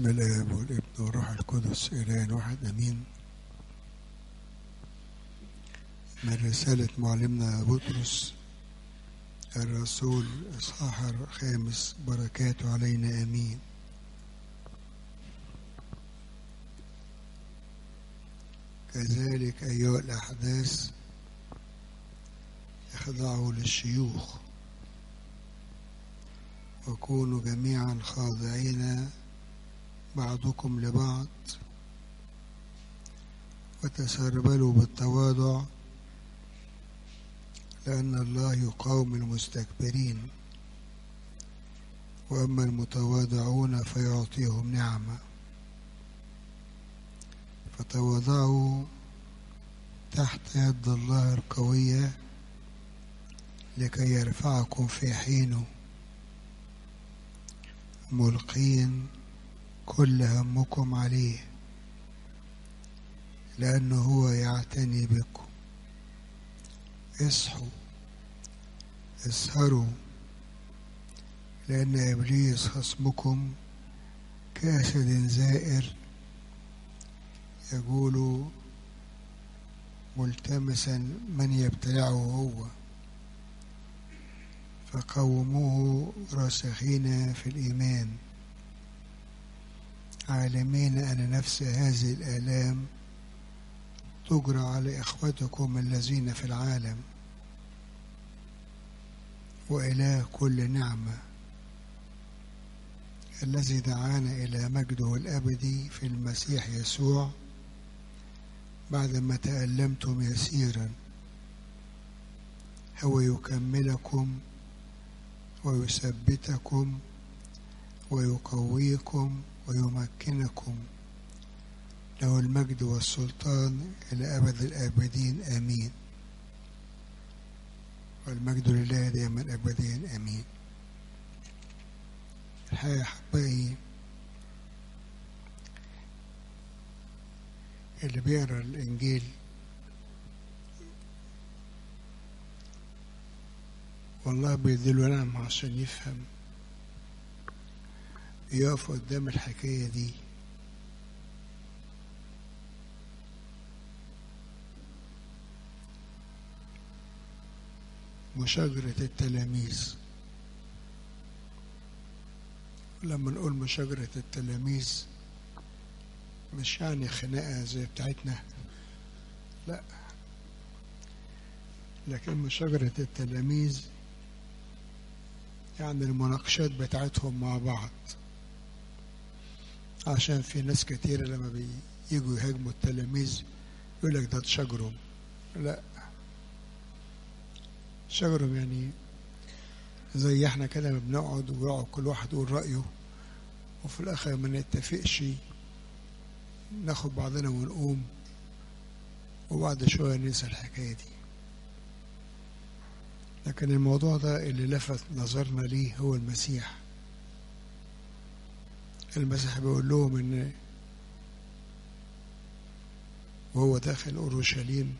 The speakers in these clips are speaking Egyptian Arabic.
بسم الآب والابن والروح القدس إله واحد أمين من رسالة معلمنا بطرس الرسول إصحاح الخامس بركاته علينا آمين كذلك أيها الأحداث اخضعوا للشيوخ وكونوا جميعا خاضعين بعضكم لبعض وتسربلوا بالتواضع لأن الله يقاوم المستكبرين وأما المتواضعون فيعطيهم نعمة فتواضعوا تحت يد الله القوية لكي يرفعكم في حينه ملقين كل همكم عليه لأنه هو يعتني بكم اصحوا اسهروا لأن إبليس خصمكم كأسد زائر يقول ملتمسا من يبتلعه هو فقوموه راسخين في الإيمان عالمين أن نفس هذه الآلام تجرى على إخوتكم الذين في العالم وإله كل نعمة الذي دعانا إلى مجده الأبدي في المسيح يسوع بعدما تألمتم يسيرا هو يكملكم ويثبتكم ويقويكم ويمكنكم له المجد والسلطان إلى أبد الآبدين آمين والمجد لله دائما أبديا آمين الحقيقة أحبائي اللي بيقرا الإنجيل والله بيديله نعمة عشان يفهم يقف قدام الحكاية دي مشاجرة التلاميذ لما نقول مشاجرة التلاميذ مش يعني خناقة زي بتاعتنا لا لكن مشاجرة التلاميذ يعني المناقشات بتاعتهم مع بعض عشان في ناس كتيرة لما بييجوا يهاجموا التلاميذ يقول لك ده تشاجرهم لا شجرهم يعني زي احنا كده بنقعد ويقعد كل واحد يقول رأيه وفي الآخر ما نتفقش ناخد بعضنا ونقوم وبعد شوية ننسى الحكاية دي لكن الموضوع ده اللي لفت نظرنا ليه هو المسيح المسيح بيقول لهم ان وهو داخل اورشليم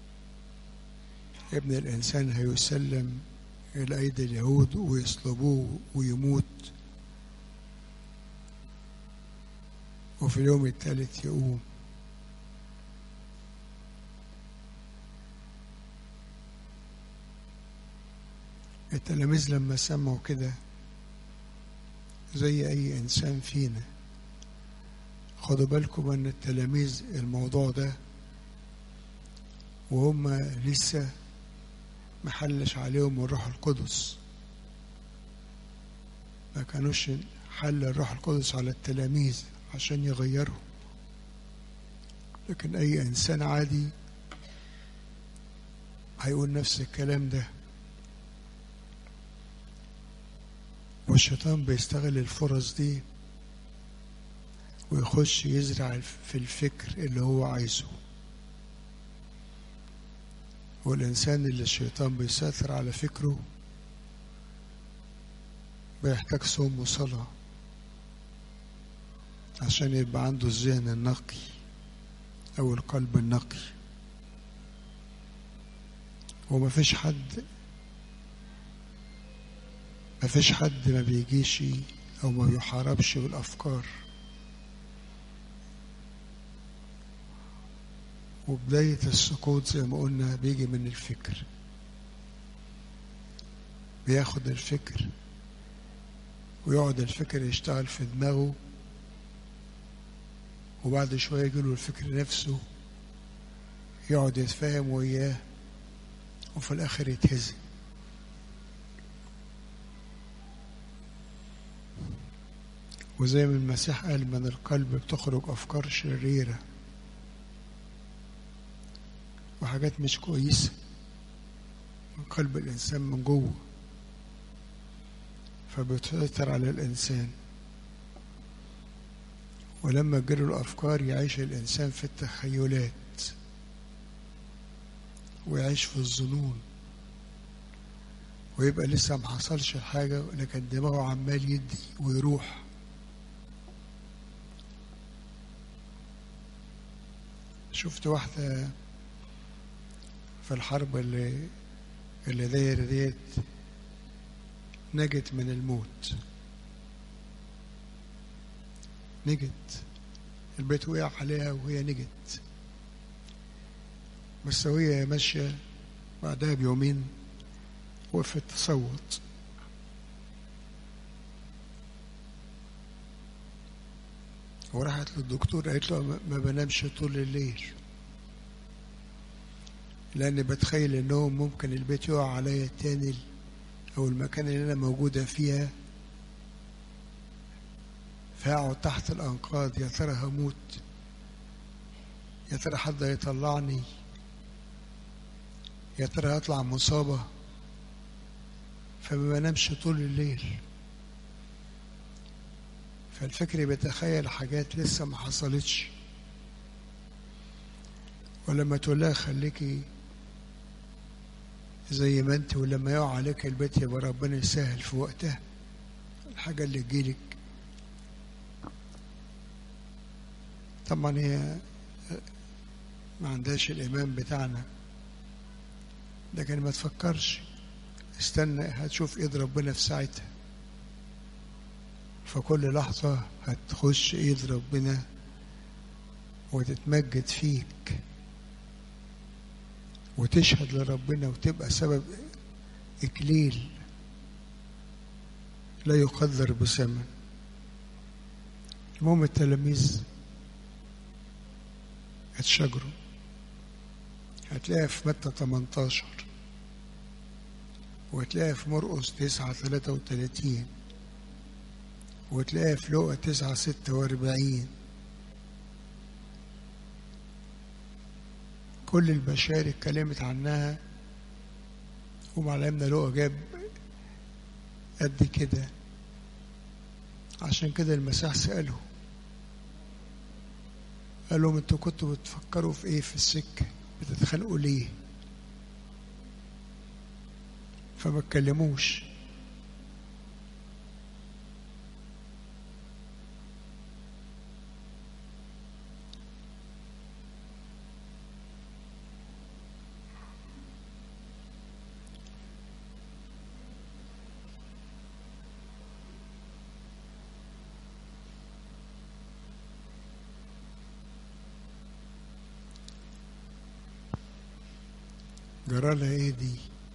ابن الانسان هيسلم الى ايدي اليهود ويصلبوه ويموت وفي اليوم الثالث يقوم التلاميذ لما سمعوا كده زي اي انسان فينا خدوا بالكم ان التلاميذ الموضوع ده وهم لسه محلش عليهم الروح القدس ما كانوش حل الروح القدس على التلاميذ عشان يغيروا لكن اي انسان عادي هيقول نفس الكلام ده والشيطان بيستغل الفرص دي ويخش يزرع في الفكر اللي هو عايزه والإنسان اللي الشيطان بيسيطر على فكره بيحتاج صوم وصلاة عشان يبقى عنده الذهن النقي أو القلب النقي ومفيش حد مفيش حد ما بيجيش أو ما بيحاربش بالأفكار وبداية السقوط زي ما قلنا بيجي من الفكر بياخد الفكر ويقعد الفكر يشتغل في دماغه وبعد شوية يجيله الفكر نفسه يقعد يتفاهم وياه وفي الآخر يتهزم وزي ما المسيح قال من القلب بتخرج أفكار شريرة وحاجات مش كويسة من قلب الإنسان من جوه فبتسيطر على الإنسان ولما تجيله الأفكار يعيش الإنسان في التخيلات ويعيش في الظنون ويبقى لسه ما حصلش حاجة لكن دماغه عمال يدي ويروح شفت واحدة في الحرب اللي اللي دايرة ديت نجت من الموت نجت البيت وقع عليها وهي نجت بس وهي ماشية بعدها بيومين وقفت تصوت وراحت للدكتور قالت له ما بنامش طول الليل لأني بتخيل إنهم ممكن البيت يقع عليا تاني أو المكان اللي أنا موجودة فيها فأقعد تحت الأنقاض يا ترى هموت يا ترى حد هيطلعني يا ترى هطلع مصابة فما بنامش طول الليل فالفكر بيتخيل حاجات لسه ما حصلتش ولما تقول لها خليكي زي ما انت ولما يقع عليك البيت يبقى ربنا يسهل في وقتها الحاجة اللي تجيلك طبعا هي ما عندهاش الإيمان بتاعنا لكن ما تفكرش استنى هتشوف ايد ربنا في ساعتها فكل لحظة هتخش ايد ربنا وتتمجد فيك وتشهد لربنا وتبقى سبب إكليل لا يقدر بثمن المهم التلاميذ اتشجروا هتلاقيها في متى 18 وهتلاقيها في مرقس 9 33 وتلاقيها في لقا 9 46 كل البشائر اتكلمت عنها ومعلمنا لقا جاب قد كده عشان كده المسيح سأله قال لهم انتوا كنتوا بتفكروا في ايه في السكة بتتخانقوا ليه فما اتكلموش جرالها ايه دي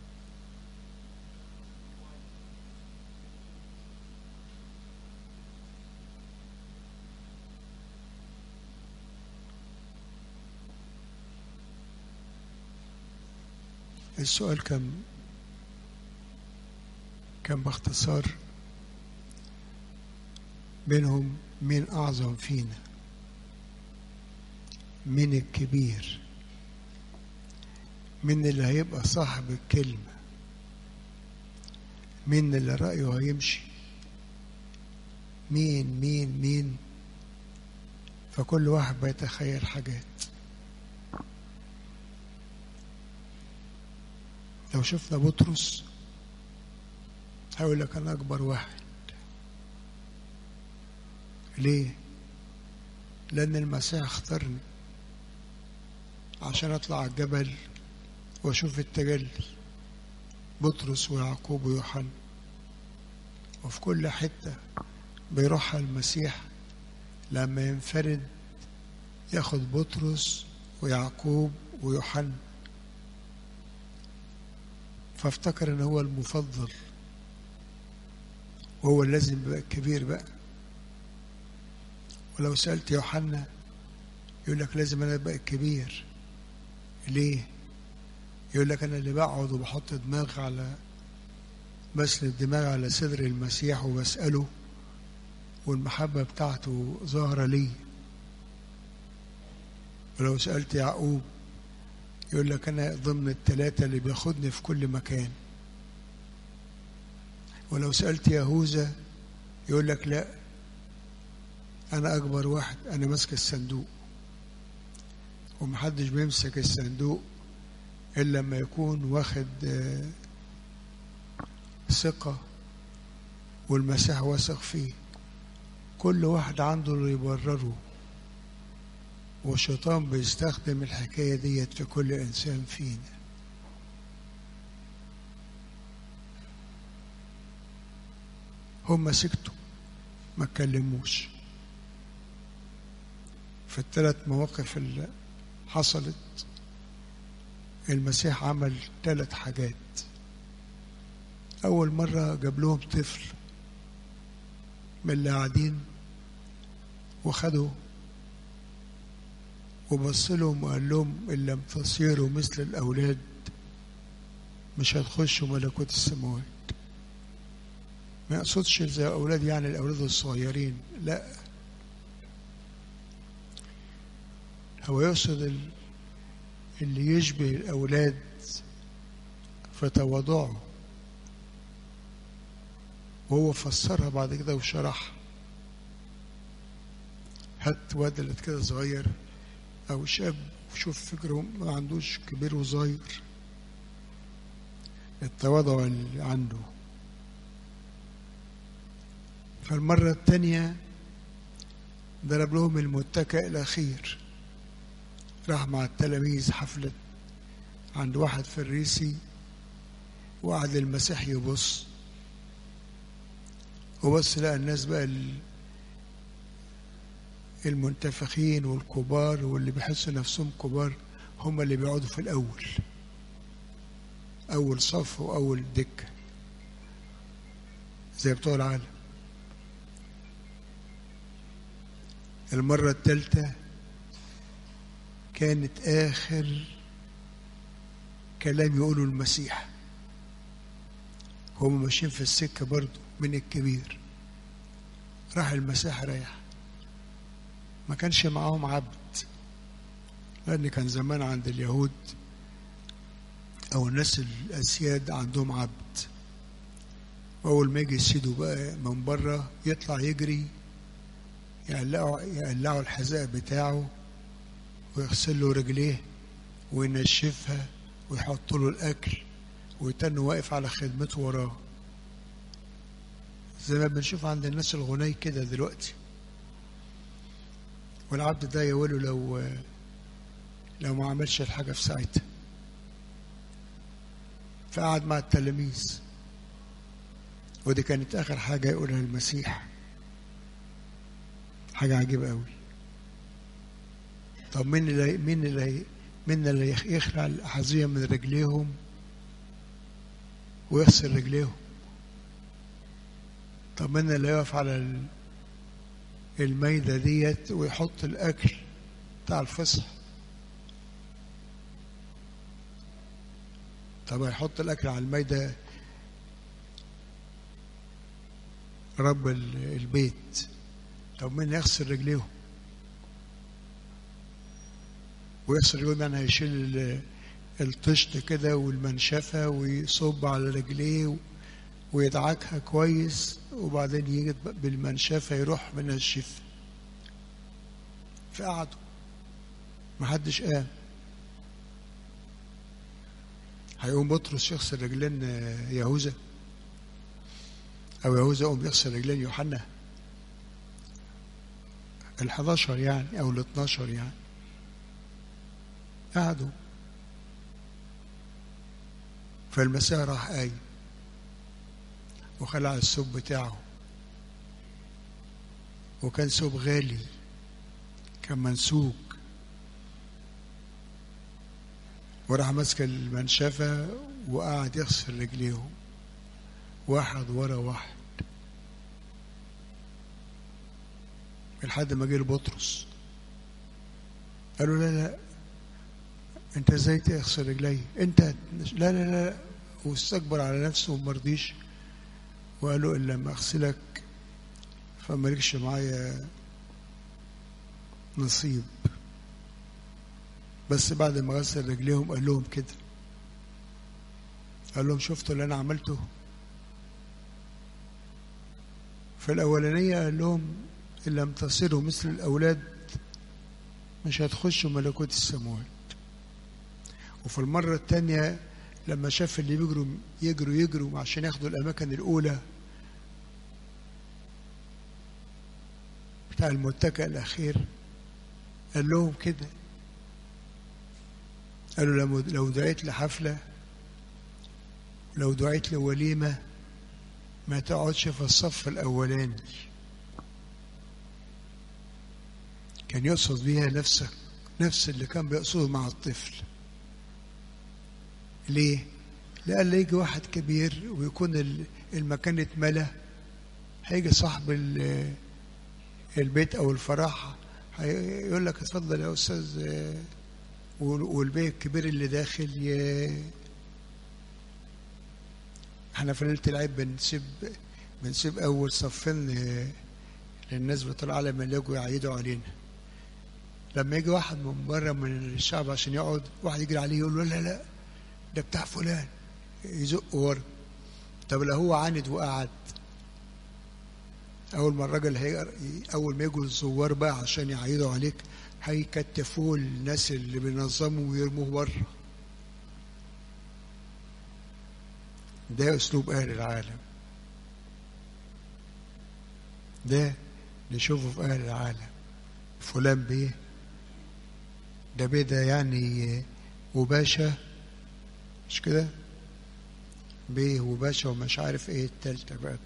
السؤال كان كان باختصار بينهم مين أعظم فينا مين الكبير مين اللي هيبقى صاحب الكلمة مين اللي رأيه هيمشي مين مين مين فكل واحد بيتخيل حاجات لو شفنا بطرس هيقول لك انا اكبر واحد ليه لان المسيح اختارني عشان اطلع على الجبل واشوف التجلي بطرس ويعقوب ويوحنا وفي كل حته بيروحها المسيح لما ينفرد ياخد بطرس ويعقوب ويوحنا فافتكر ان هو المفضل وهو اللي لازم يبقى الكبير بقى ولو سألت يوحنا يقول لك لازم انا ابقى الكبير ليه يقول لك انا اللي بقعد وبحط دماغ على بسند دماغي على صدر المسيح وبسأله والمحبة بتاعته ظاهرة لي ولو سألت يعقوب يقول لك أنا ضمن الثلاثة اللي بياخدني في كل مكان ولو سألت يهوذا يقول لك لا أنا أكبر واحد أنا ماسك الصندوق ومحدش بيمسك الصندوق إلا لما يكون واخد ثقة والمسيح واثق فيه كل واحد عنده اللي يبرره والشيطان بيستخدم الحكاية ديت في كل إنسان فينا هم سكتوا ما اتكلموش في الثلاث مواقف اللي حصلت المسيح عمل ثلاث حاجات أول مرة جاب لهم طفل من اللي قاعدين وخدوا وبص لهم وقال لهم إن لم تصيروا مثل الأولاد مش هتخشوا ملكوت السماوات ما يقصدش زي أولاد يعني الأولاد الصغيرين لا هو يقصد اللي يشبه الأولاد في تواضعه وهو فسرها بعد كده وشرح هات ولد كده صغير او شاب وشوف فكره ما عندوش كبير وصغير التواضع اللي عنده فالمرة الثانية ضرب لهم المتكئ الأخير راح مع التلاميذ حفلة عند واحد فريسي وقعد المسيح يبص وبص لقى الناس بقى المنتفخين والكبار واللي بيحسوا نفسهم كبار هم اللي بيقعدوا في الأول أول صف وأول دكة زي بتوع العالم المرة الثالثة كانت آخر كلام يقوله المسيح هم ماشيين في السكة برضه من الكبير راح المسيح رايح ما كانش معاهم عبد لأن كان زمان عند اليهود أو الناس الأسياد عندهم عبد وأول ما يجي يسيدوا بقى من بره يطلع يجري يقلعوا يقلعوا الحذاء بتاعه ويغسل له رجليه وينشفها ويحط له الأكل ويتن واقف على خدمته وراه زي ما بنشوف عند الناس الغني كده دلوقتي والعبد ده يقوله لو لو ما عملش الحاجة في ساعتها فقعد مع التلاميذ ودي كانت آخر حاجة يقولها المسيح حاجة عجيبة قوي طب مين اللي مين اللي مين اللي يخلع الأحذية من رجليهم ويغسل رجليهم طب مين اللي يقف على الميدة ديت ويحط الأكل بتاع الفصح طب هيحط الأكل على الميدة رب البيت طب مين يغسل رجليهم ويغسل رجليهم يعني هيشيل الطشت كده والمنشفة ويصب على رجليه ويدعكها كويس وبعدين يجي بالمنشفة يروح من الشفة فقعدوا محدش قام هيقوم بطرس يغسل رجلين يهوذا أو يهوذا يقوم يغسل رجلين يوحنا ال 11 يعني أو ال 12 يعني قعدوا فالمسيح راح قايم وخلع الثوب بتاعه وكان ثوب غالي كان منسوج وراح ماسك المنشفة وقعد يغسل رجليهم واحد ورا واحد لحد ما جه بطرس قالوا لا لا انت ازاي تغسل رجلي انت لا لا لا واستكبر على نفسه وما رضيش وقال له ان لما اغسلك فمالكش معايا نصيب بس بعد ما غسل رجليهم قال لهم كده قال لهم شفتوا اللي انا عملته في الاولانيه قال لهم ان لم تصيروا مثل الاولاد مش هتخشوا ملكوت السماوات وفي المره الثانيه لما شاف اللي بيجروا يجروا يجروا عشان ياخدوا الاماكن الاولى بتاع المتكئ الاخير قال لهم كده قالوا لو دعيت لحفله لو دعيت لوليمه ما تقعدش في الصف الاولاني كان يقصد بيها نفسك نفس اللي كان بيقصده مع الطفل ليه لأن يجي واحد كبير ويكون المكان اتملى هيجي صاحب البيت او الفرح يقول لك اتفضل يا استاذ والبيت الكبير اللي داخل ي... احنا في ليله العيد بنسيب بنسيب اول صفين للناس بتوع العالم اللي يجوا يعيدوا علينا لما يجي واحد من بره من الشعب عشان يقعد واحد يجري عليه يقول له لا لا ده بتاع فلان يزق ورا طب لو هو عاند وقعد اول ما الراجل هي اول ما يجوا الزوار بقى عشان يعيدوا عليك هيكتفوه الناس اللي بينظموا ويرموه بره ده اسلوب اهل العالم ده نشوفه في اهل العالم فلان بيه ده بيه ده يعني وباشا مش كده بيه وباشا ومش عارف ايه التالتة بقت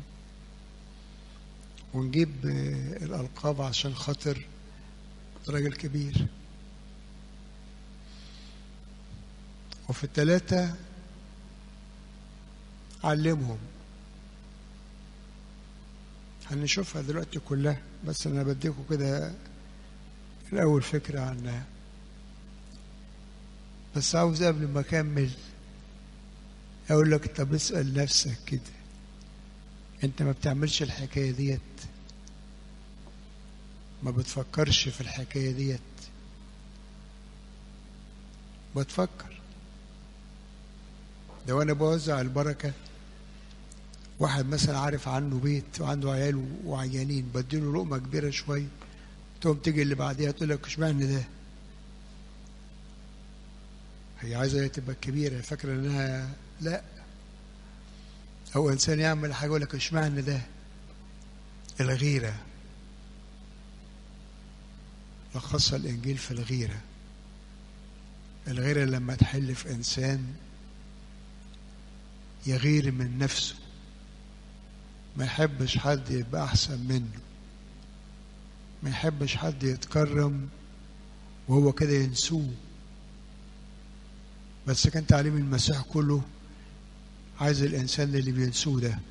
ونجيب الألقاب عشان خاطر راجل كبير وفي التلاتة علمهم هنشوفها دلوقتي كلها بس أنا بديكم كده الأول فكرة عنها بس عاوز قبل ما أكمل أقول لك طب اسأل نفسك كده أنت ما بتعملش الحكاية ديت ما بتفكرش في الحكاية ديت بتفكر ده وانا بوزع البركة واحد مثلا عارف عنه بيت وعنده عيال وعيانين بديله لقمة كبيرة شوية تقوم تيجي اللي بعديها تقول لك اشمعنى ده هي عايزة تبقى كبيرة فاكرة انها لا او انسان يعمل حاجة يقول لك اشمعنى ده الغيرة لخصها الإنجيل في الغيرة الغيرة لما تحل في إنسان يغير من نفسه ما يحبش حد يبقى أحسن منه ما يحبش حد يتكرم وهو كده ينسوه بس كان تعليم المسيح كله عايز الإنسان اللي بينسوه ده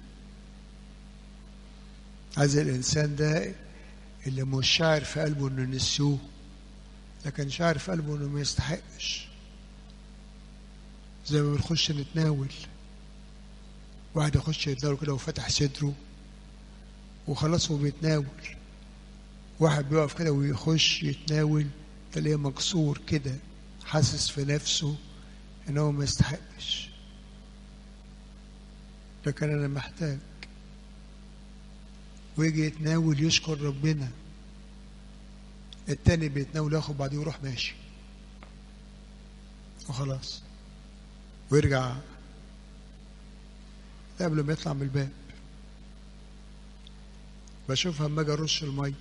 عايز الإنسان ده اللي مش شاعر في قلبه انه نسيوه لكن شاعر في قلبه انه ما يستحقش زي ما بنخش نتناول واحد يخش يتناول كده وفتح صدره وخلاص هو بيتناول واحد بيقف كده ويخش يتناول تلاقيه مكسور كده حاسس في نفسه ان هو ما يستحقش لكن انا محتاج ويجي يتناول يشكر ربنا التاني بيتناول ياخد بعديه ويروح ماشي وخلاص ويرجع قبل ما يطلع من الباب بشوفها اما اجي ارش الميه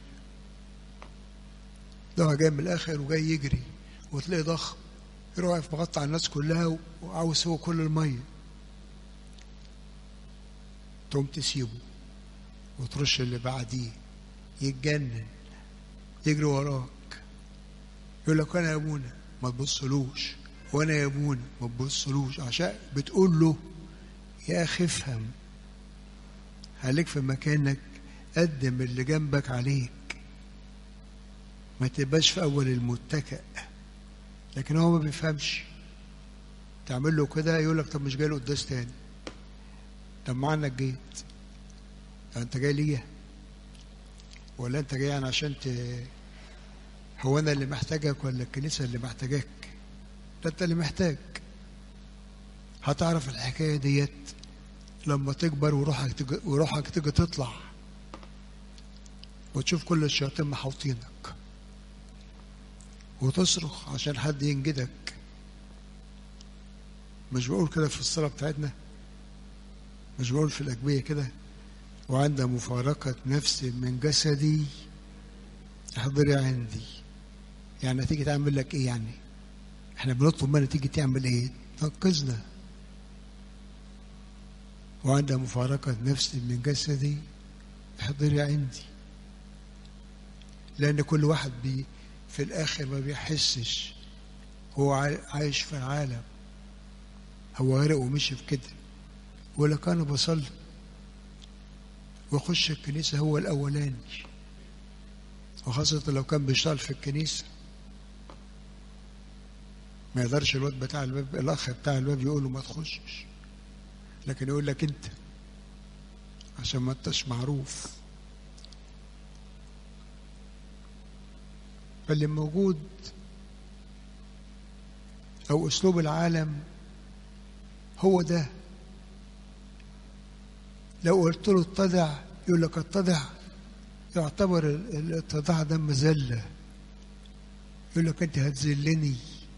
ده جاي من الاخر وجاي يجري وتلاقي ضخم يروح واقف مغطى على الناس كلها وعاوز هو كل الميه تقوم تسيبه وترش اللي بعديه يتجنن يجري وراك يقول لك انا يا ابونا ما تبصلوش وانا يا ابونا ما تبصلوش عشان بتقول له يا اخي افهم خليك في مكانك قدم اللي جنبك عليك ما تبقاش في اول المتكئ لكن هو ما بيفهمش تعمل له كده يقول لك طب مش جاي له قداس تاني طب ما عنك جيت انت جاي ليا ولا انت جاي يعني عشان ت... هو انا اللي محتاجك ولا الكنيسه اللي محتاجاك ده انت اللي محتاج هتعرف الحكايه ديت لما تكبر وروحك تجي وروحك تيجي تطلع وتشوف كل الشياطين محوطينك وتصرخ عشان حد ينجدك مش بقول كده في الصلاة بتاعتنا مش بقول في الأجبية كده وعند مفارقة نفسي من جسدي احضري عندي يعني تيجي تعمل لك ايه يعني احنا بنطلب منها تيجي تعمل ايه تنقذنا وعند مفارقة نفسي من جسدي احضري عندي لأن كل واحد بي في الآخر ما بيحسش هو عايش في العالم هو غرق ومشي في كده ولا كان بصلي ويخش الكنيسة هو الأولاني وخاصة لو كان بيشتغل في الكنيسة ما يقدرش الواد بتاع الباب الأخ بتاع الباب يقول له ما تخشش لكن يقول لك أنت عشان ما انتش معروف فاللي موجود أو أسلوب العالم هو ده لو قلت له اتضع يقول لك اتضع يعتبر الاتضاع ده مذلة يقول لك انت هتذلني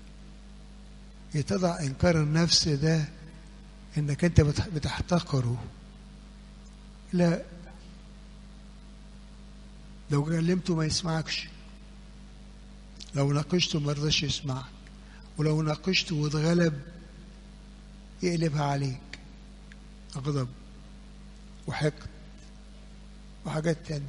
يتضع انكار النفس ده انك انت بتحتقره لا لو كلمته ما يسمعكش لو ناقشته ما رضاش يسمعك ولو ناقشته واتغلب يقلبها عليك غضب وحقد وحاجات تانية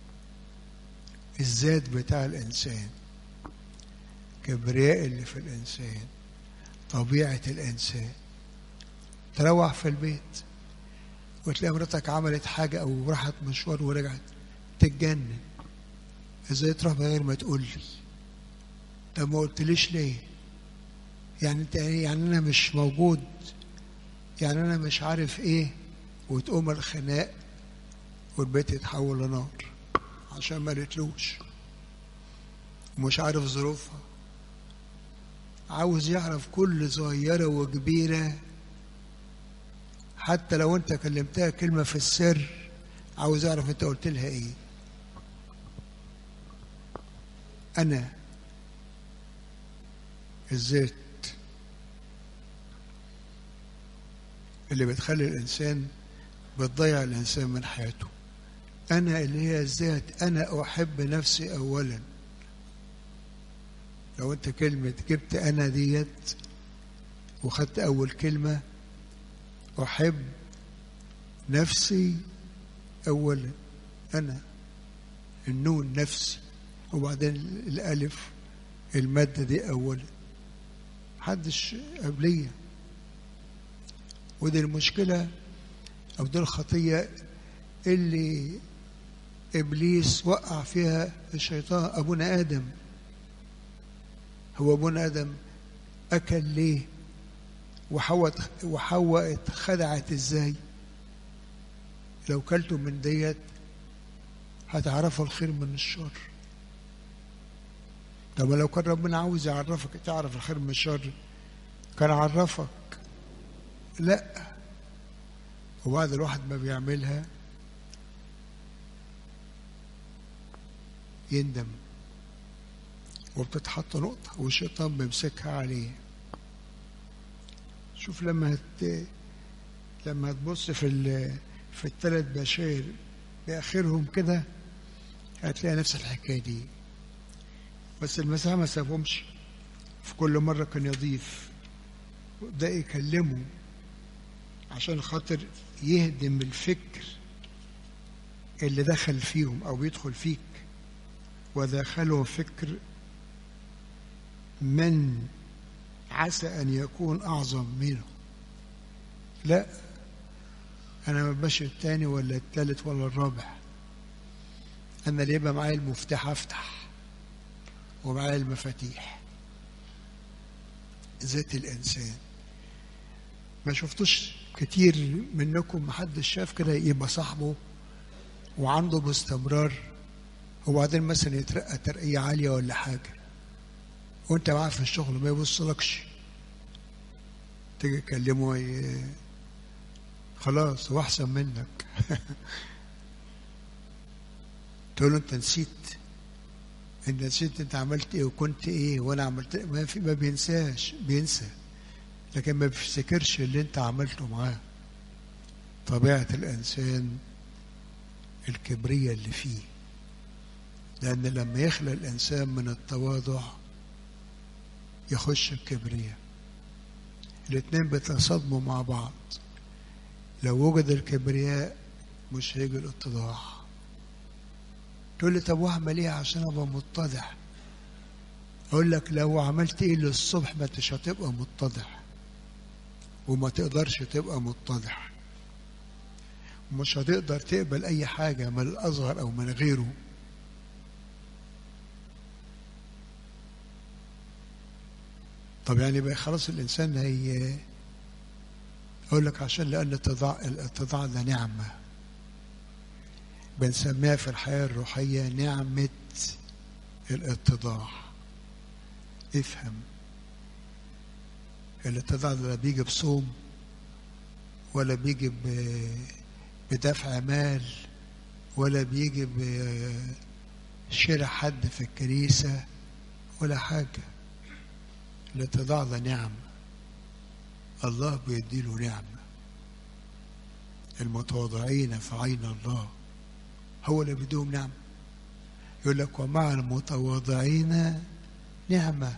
الذات بتاع الإنسان كبرياء اللي في الإنسان طبيعة الإنسان تروح في البيت وتلاقي مراتك عملت حاجة أو راحت مشوار ورجعت تتجنن ازاي تروح من غير ما تقول لي طب ما قلتليش ليه يعني انت يعني انا مش موجود يعني انا مش عارف ايه وتقوم الخناق والبيت يتحول لنار عشان ما قالتلوش ومش عارف ظروفها عاوز يعرف كل صغيرة وكبيرة حتى لو انت كلمتها كلمة في السر عاوز يعرف انت قلت لها ايه انا الذات اللي بتخلي الانسان بتضيع الانسان من حياته انا اللي هي الذات انا احب نفسي اولا لو انت كلمة جبت انا ديت وخدت اول كلمة احب نفسي اولا انا النون نفسي وبعدين الالف المادة دي اولا محدش قبليه ودي المشكلة أو دي الخطية اللي إبليس وقع فيها الشيطان أبونا آدم هو أبونا آدم أكل ليه وحواء وحواء اتخدعت إزاي لو كلتوا من ديت هتعرفوا الخير من الشر طب لو كان ربنا عاوز يعرفك تعرف الخير من الشر كان عرفك لا وبعد الواحد ما بيعملها يندم وبتتحط نقطة والشيطان بيمسكها عليه شوف لما هت... لما هتبص في ال... في الثلاث بشائر بآخرهم كده هتلاقي نفس الحكاية دي بس المسيح ما سابهمش في كل مرة كان يضيف ده يكلمه عشان خاطر يهدم الفكر اللي دخل فيهم او بيدخل فيك ودخلوا فكر من عسى أن يكون أعظم منه لا أنا ما بمشي التاني ولا التالت ولا الرابع أنا اللي يبقى معايا المفتاح أفتح ومعايا المفاتيح ذات الإنسان ما شفتوش كتير منكم محدش شاف كده يبقى صاحبه وعنده باستمرار وبعدين مثلا يترقى ترقية عالية ولا حاجة وانت معاه في الشغل ما يبصلكش تيجي تكلمه ي... خلاص هو احسن منك تقول له انت نسيت انت نسيت انت عملت ايه وكنت ايه وانا عملت إيه؟ ما في ما بينساش بينسى لكن ما بيفتكرش اللي انت عملته معاه طبيعة الانسان الكبرية اللي فيه لان لما يخلق الانسان من التواضع يخش الكبرية الاتنين بيتصادموا مع بعض لو وجد الكبرياء مش هيجي الاتضاع تقول لي طب واعمل ايه عشان ابقى متضح اقول لك لو عملت ايه للصبح ما انتش هتبقى متضح وما تقدرش تبقى متضح مش هتقدر تقبل اي حاجه من الاصغر او من غيره طب يعني بقى خلاص الانسان هي اقول لك عشان لان الاتضاع الاتضاع ده نعمه بنسميها في الحياه الروحيه نعمه الاتضاع افهم الاتضاع ده لا بيجي بصوم ولا بيجي بدفع مال ولا بيجي بشراء حد في الكنيسة ولا حاجة الاتضاع ده نعمة الله بيديله نعمة المتواضعين في عين الله هو اللي بيديهم نعمة يقول لك ومع المتواضعين نعمة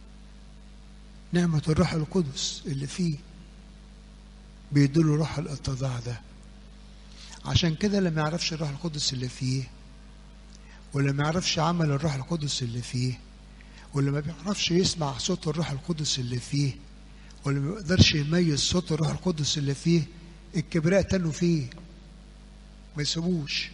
نعمة الروح القدس اللي فيه بيديله روح الاتضاع ده عشان كده لما يعرفش الروح القدس اللي فيه ولا ما يعرفش عمل الروح القدس اللي فيه ولا ما بيعرفش يسمع صوت الروح القدس اللي فيه ولا ما يقدرش يميز صوت الروح القدس اللي فيه الكبرياء تنوا فيه ما يسيبوش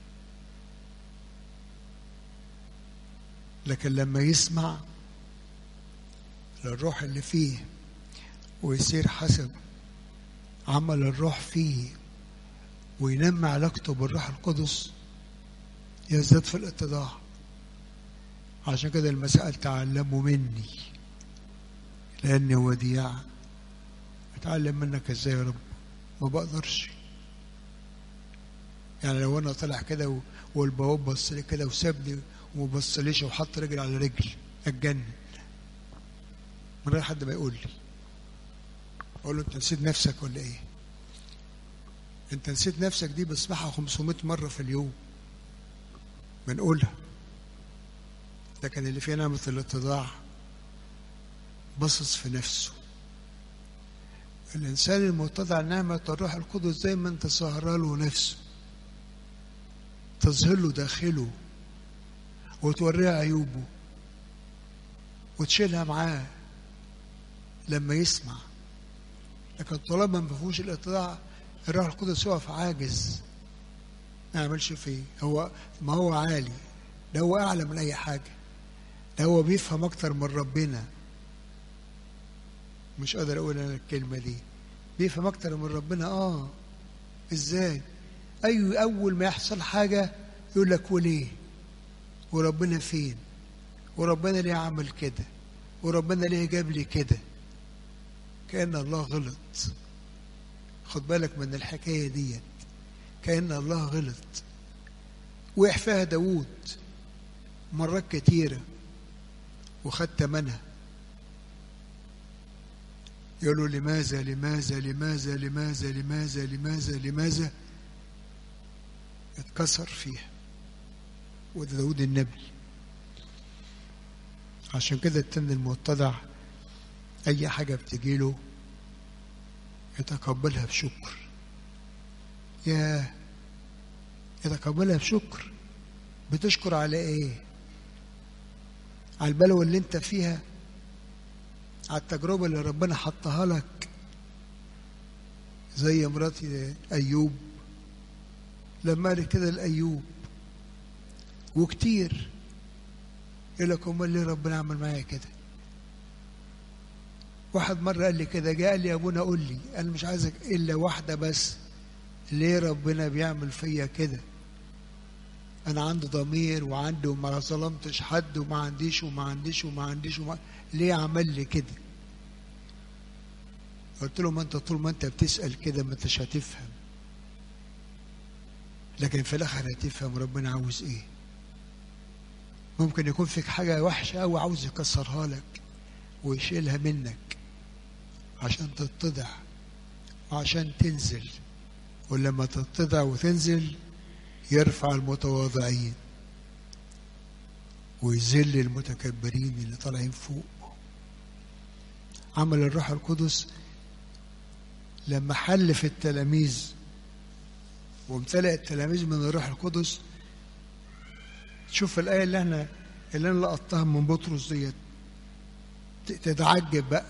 لكن لما يسمع للروح اللي فيه ويصير حسب عمل الروح فيه وينمي علاقته بالروح القدس يزداد في الاتضاع عشان كده المسائل تعلموا مني لاني وديع اتعلم منك ازاي يا رب ما بقدرش يعني لو انا طلع كده والبواب بص لي كده وسابني وما بصليش وحط رجل على رجل اتجنن من غير حد ما يقول لي اقول له انت نسيت نفسك ولا ايه انت نسيت نفسك دي بسمعها 500 مره في اليوم بنقولها لكن اللي فيه نعمه الاتضاع بصص في نفسه الانسان المتضع نعمه الروح القدس زي ما انت سهره له نفسه تظهر له داخله وتوريه عيوبه وتشيلها معاه لما يسمع لكن طالما ما فيهوش الاتضاع الروح القدس يقف عاجز ما يعملش فيه هو ما هو عالي ده هو اعلى من اي حاجه ده هو بيفهم اكتر من ربنا مش قادر اقول انا الكلمه دي بيفهم اكتر من ربنا اه ازاي اي اول ما يحصل حاجه يقول لك وليه وربنا فين وربنا ليه عمل كده وربنا ليه جاب لي كده كأن الله غلط خد بالك من الحكاية دي كأن الله غلط وقع فيها داوود مرات كتيرة وخد تمنها يقولوا لماذا لماذا لماذا لماذا لماذا لماذا لماذا اتكسر فيها وده داود النبي عشان كده التن المتضع أي حاجة بتجيله يتقبلها بشكر يا يتقبلها بشكر بتشكر على ايه على البلوى اللي انت فيها على التجربة اللي ربنا حطها لك زي مرات أيوب لما قال كده لأيوب وكتير يقول لك امال ليه ربنا عمل معايا كده واحد مرة قال لي كده جاء قال لي يا ابونا قول لي انا مش عايزك الا واحدة بس ليه ربنا بيعمل فيا كده انا عندي ضمير وعندي وما ظلمتش حد وما عنديش وما عنديش وما عنديش وما ليه عمل لي كده قلت له ما انت طول ما انت بتسأل كده ما انتش هتفهم لكن في الاخر هتفهم ربنا عاوز ايه ممكن يكون فيك حاجة وحشة أو عاوز يكسرها لك ويشيلها منك عشان تتضع وعشان تنزل ولما تتضع وتنزل يرفع المتواضعين ويذل المتكبرين اللي طالعين فوق عمل الروح القدس لما حل في التلاميذ وامتلأ التلاميذ من الروح القدس شوف الآية اللي احنا اللي انا لقطتها من بطرس ديت تتعجب بقى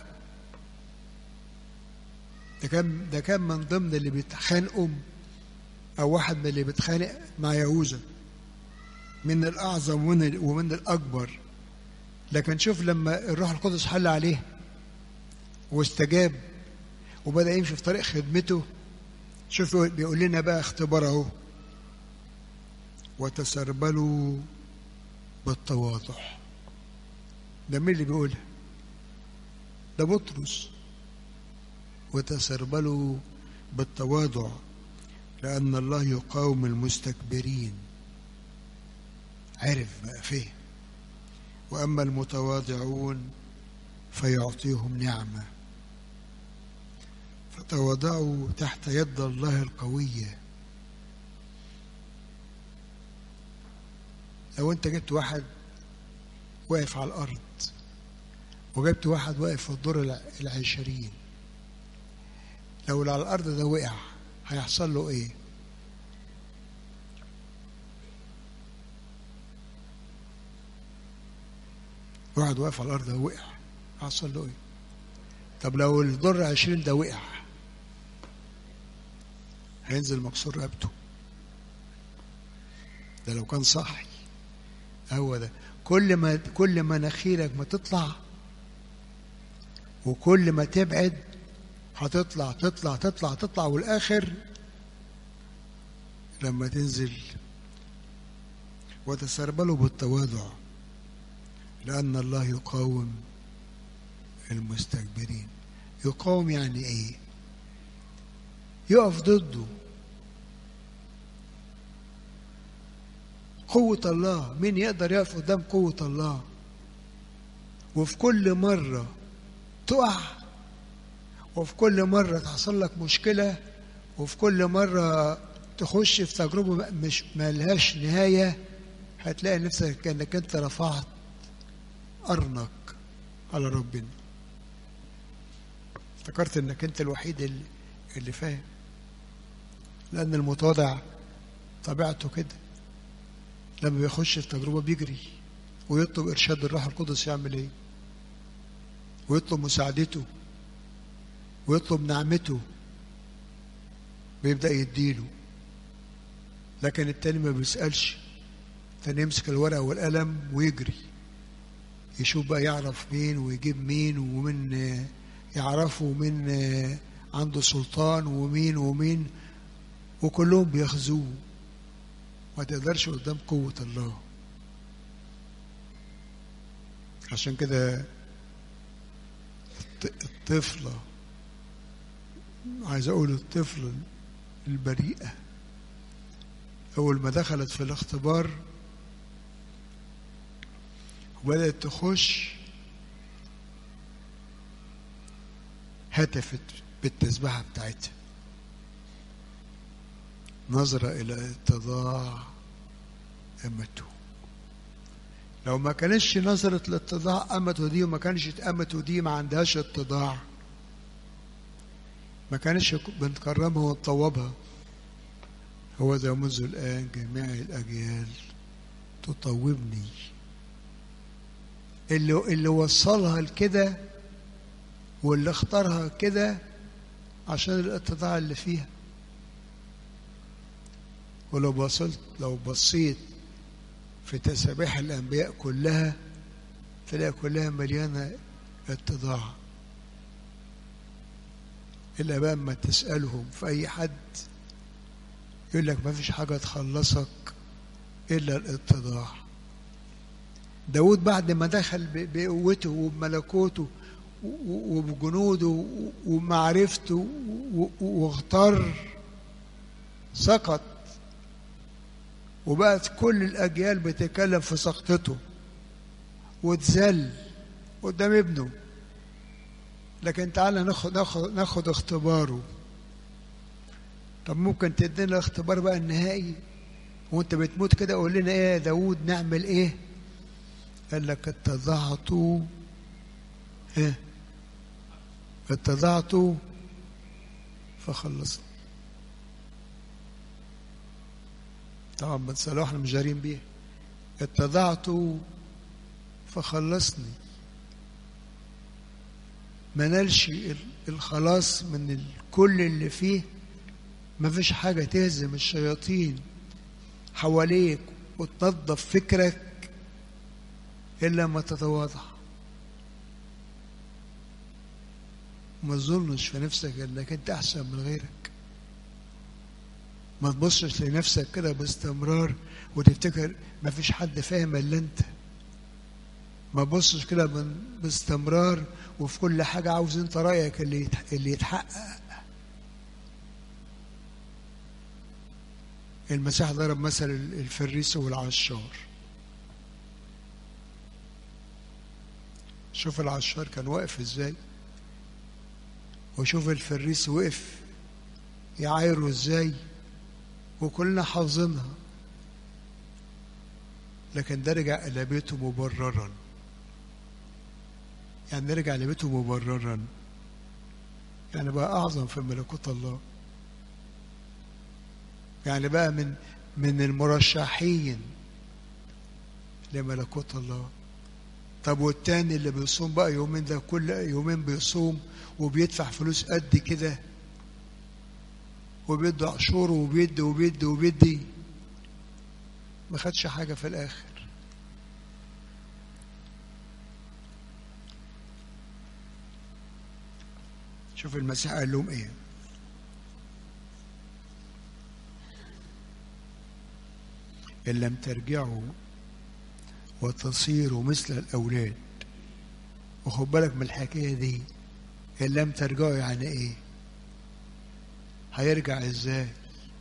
ده كان ده كان من ضمن اللي بيتخانقوا او واحد من اللي بيتخانق مع يهوذا من الاعظم ومن ومن الاكبر لكن شوف لما الروح القدس حل عليه واستجاب وبدا يمشي في طريق خدمته شوف بيقول لنا بقى اختبار اهو وتسربلوا بالتواضع ده مين اللي بيقولها ده بطرس وتسربلوا بالتواضع لأن الله يقاوم المستكبرين عرف بقى فيه وأما المتواضعون فيعطيهم نعمة فتواضعوا تحت يد الله القويه لو انت جبت واحد واقف على الارض وجبت واحد واقف في الدور العشرين لو اللي على الارض ده وقع هيحصل له ايه واحد واقف على الارض ده وقع هيحصل له ايه طب لو الدور العشرين ده وقع هينزل مكسور رقبته ده لو كان صاحي هو ده كل ما كل ما مناخيرك ما تطلع وكل ما تبعد هتطلع تطلع تطلع تطلع والاخر لما تنزل وتسربلوا بالتواضع لأن الله يقاوم المستكبرين يقاوم يعني ايه يقف ضده قوة الله مين يقدر يقف قدام قوة الله وفي كل مرة تقع وفي كل مرة تحصل لك مشكلة وفي كل مرة تخش في تجربة مش ملهاش نهاية هتلاقي نفسك كأنك أنت رفعت قرنك على ربنا افتكرت انك انت الوحيد اللي, اللي فاهم لان المتواضع طبيعته كده لما بيخش في تجربه بيجري ويطلب ارشاد الروح القدس يعمل ايه ويطلب مساعدته ويطلب نعمته بيبدا يديله لكن التاني ما بيسالش التاني يمسك الورقه والقلم ويجري يشوف بقى يعرف مين ويجيب مين ومن يعرفه من عنده سلطان ومين ومين وكلهم بيخزوه ما تقدرش قدام قوة الله عشان كده الطفلة عايز أقول الطفل البريئة أول ما دخلت في الاختبار وبدأت تخش هتفت بالتسبحة بتاعتها نظرة إلى اتضاع أمته لو ما كانش نظرة الاتضاع أمته دي وما كانش أمته دي ما عندهاش اتضاع ما كانش بنكرمها ونطوبها هو ذا منذ الآن جميع الأجيال تطوبني اللي اللي وصلها لكده واللي اختارها كده عشان الاتضاع اللي فيها ولو بصلت لو بصيت في تسابيح الأنبياء كلها تلاقي كلها مليانة اتضاع الآباء ما تسألهم في أي حد يقول لك ما فيش حاجة تخلصك إلا الاتضاع داود بعد ما دخل بقوته وبملكوته وبجنوده ومعرفته واغتر سقط وبقت كل الأجيال بتتكلم في سقطته واتذل قدام ابنه لكن تعالى ناخد ناخد ناخد اختباره طب ممكن تدينا اختبار بقى النهائي وانت بتموت كده قول لنا ايه يا داوود نعمل ايه قال لك اتضعت ايه اتضعت فخلصنا طبعا بنسأله احنا مش جارين بيه اتضعت فخلصني ما نالش الخلاص من كل اللي فيه ما فيش حاجة تهزم الشياطين حواليك وتنظف فكرك إلا ما تتواضع ما تظنش في نفسك انك انت احسن من غيرك ما تبصش لنفسك كده باستمرار وتفتكر ما فيش حد فاهم الا انت ما تبصش كده باستمرار وفي كل حاجة عاوز انت رأيك اللي اللي يتحقق المسيح ضرب مثل الفريس والعشار شوف العشار كان واقف ازاي وشوف الفريس وقف يعايره ازاي وكلنا حافظينها لكن ده رجع إلى بيته مبررا يعني رجع لبيته مبررا يعني بقى أعظم في ملكوت الله يعني بقى من من المرشحين لملكوت الله طب والتاني اللي بيصوم بقى يومين ده كل يومين بيصوم وبيدفع فلوس قد كده وبيدي عشور وبيدي وبيدي وبيدي ما خدش حاجة في الآخر شوف المسيح قال لهم ايه إن لم ترجعوا وتصيروا مثل الأولاد وخد بالك من الحكاية دي إن لم ترجعوا يعني إيه هيرجع إزاي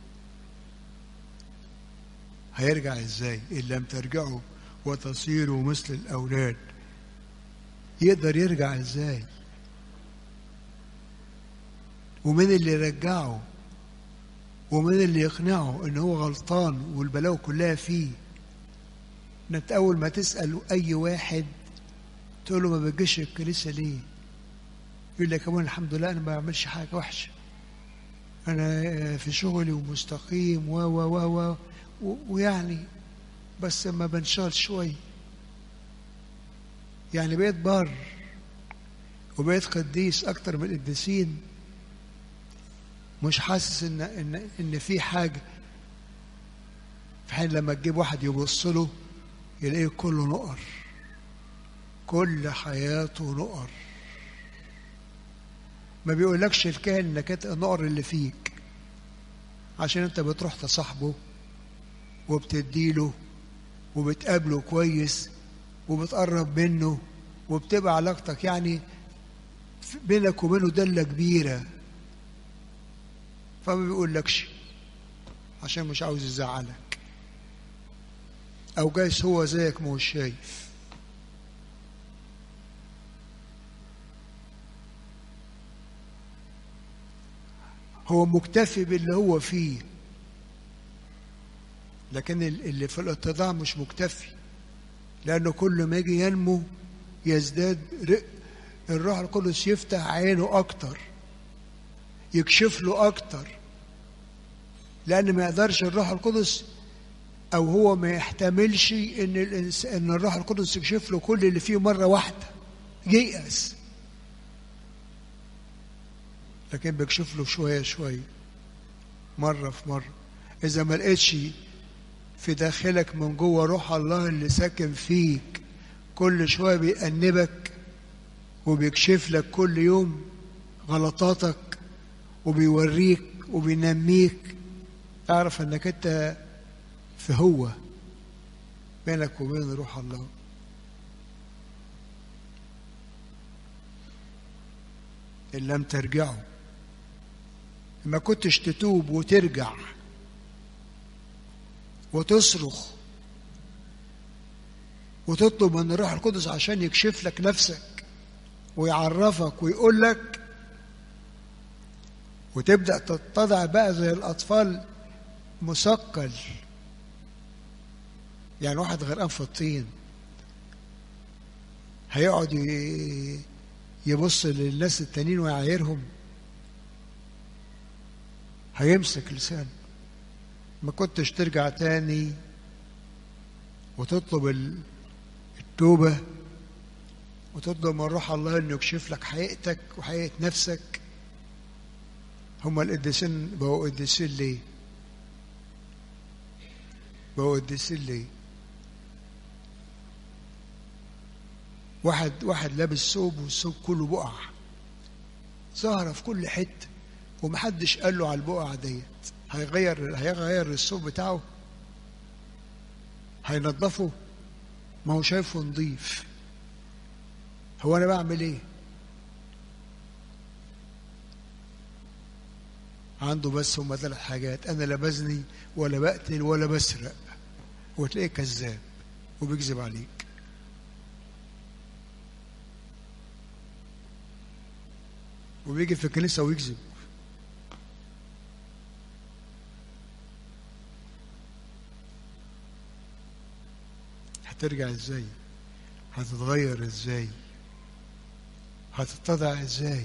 هيرجع إزاي إن لم ترجعوا وتصيروا مثل الأولاد يقدر يرجع إزاي ومين اللي يرجعه ومين اللي يقنعه ان هو غلطان والبلاوي كلها فيه انت اول ما تسال اي واحد تقول له ما بتجيش الكنيسه ليه يقول لك كمان الحمد لله انا ما بعملش حاجه وحشه انا في شغلي ومستقيم و و و و ويعني بس ما بنشغل شويه يعني بقيت بار وبقيت قديس اكتر من القديسين مش حاسس ان ان ان في حاجه في حين لما تجيب واحد يبص له يلاقيه كله نقر كل حياته نقر ما بيقولكش الكاهن انك انت النقر اللي فيك عشان انت بتروح تصاحبه وبتديله وبتقابله كويس وبتقرب منه وبتبقى علاقتك يعني بينك وبينه دله كبيره فما بيقولكش عشان مش عاوز يزعلك او جايز هو زيك ما هو شايف هو مكتفي باللي هو فيه لكن اللي في الاتضاع مش مكتفي لانه كل ما يجي ينمو يزداد رق الروح القدس يفتح عينه اكتر يكشف له اكتر لان ما يقدرش الروح القدس او هو ما يحتملش ان الإنس... ان الروح القدس يكشف له كل اللي فيه مره واحده ييأس لكن بيكشف له شوية شوية مرة في مرة إذا ما لقيتش في داخلك من جوه روح الله اللي ساكن فيك كل شوية بيأنبك وبيكشف لك كل يوم غلطاتك وبيوريك وبينميك اعرف انك انت في هو بينك وبين روح الله إن لم ترجعوا ما كنتش تتوب وترجع وتصرخ وتطلب من الروح القدس عشان يكشف لك نفسك ويعرفك ويقول لك وتبدأ تتضع بقى زي الأطفال مثقل يعني واحد غرقان في الطين هيقعد يبص للناس التانيين ويعايرهم هيمسك لسانه ما كنتش ترجع تاني وتطلب التوبة وتطلب من روح الله انه يكشف لك حقيقتك وحقيقة نفسك هما القديسين بقوا قديسين ليه؟ بقوا قديسين ليه؟ واحد واحد لابس ثوب والثوب كله بقع ظاهره في كل حته ومحدش قال له على البقع ديت هيغير هيغير الثوب بتاعه هينضفه ما هو شايفه نظيف هو انا بعمل ايه عنده بس هما ثلاث حاجات انا لا بزني ولا بقتل ولا بسرق وتلاقيه كذاب وبيكذب عليك وبيجي في الكنيسة ويكذب هترجع ازاي هتتغير ازاي هتتضع ازاي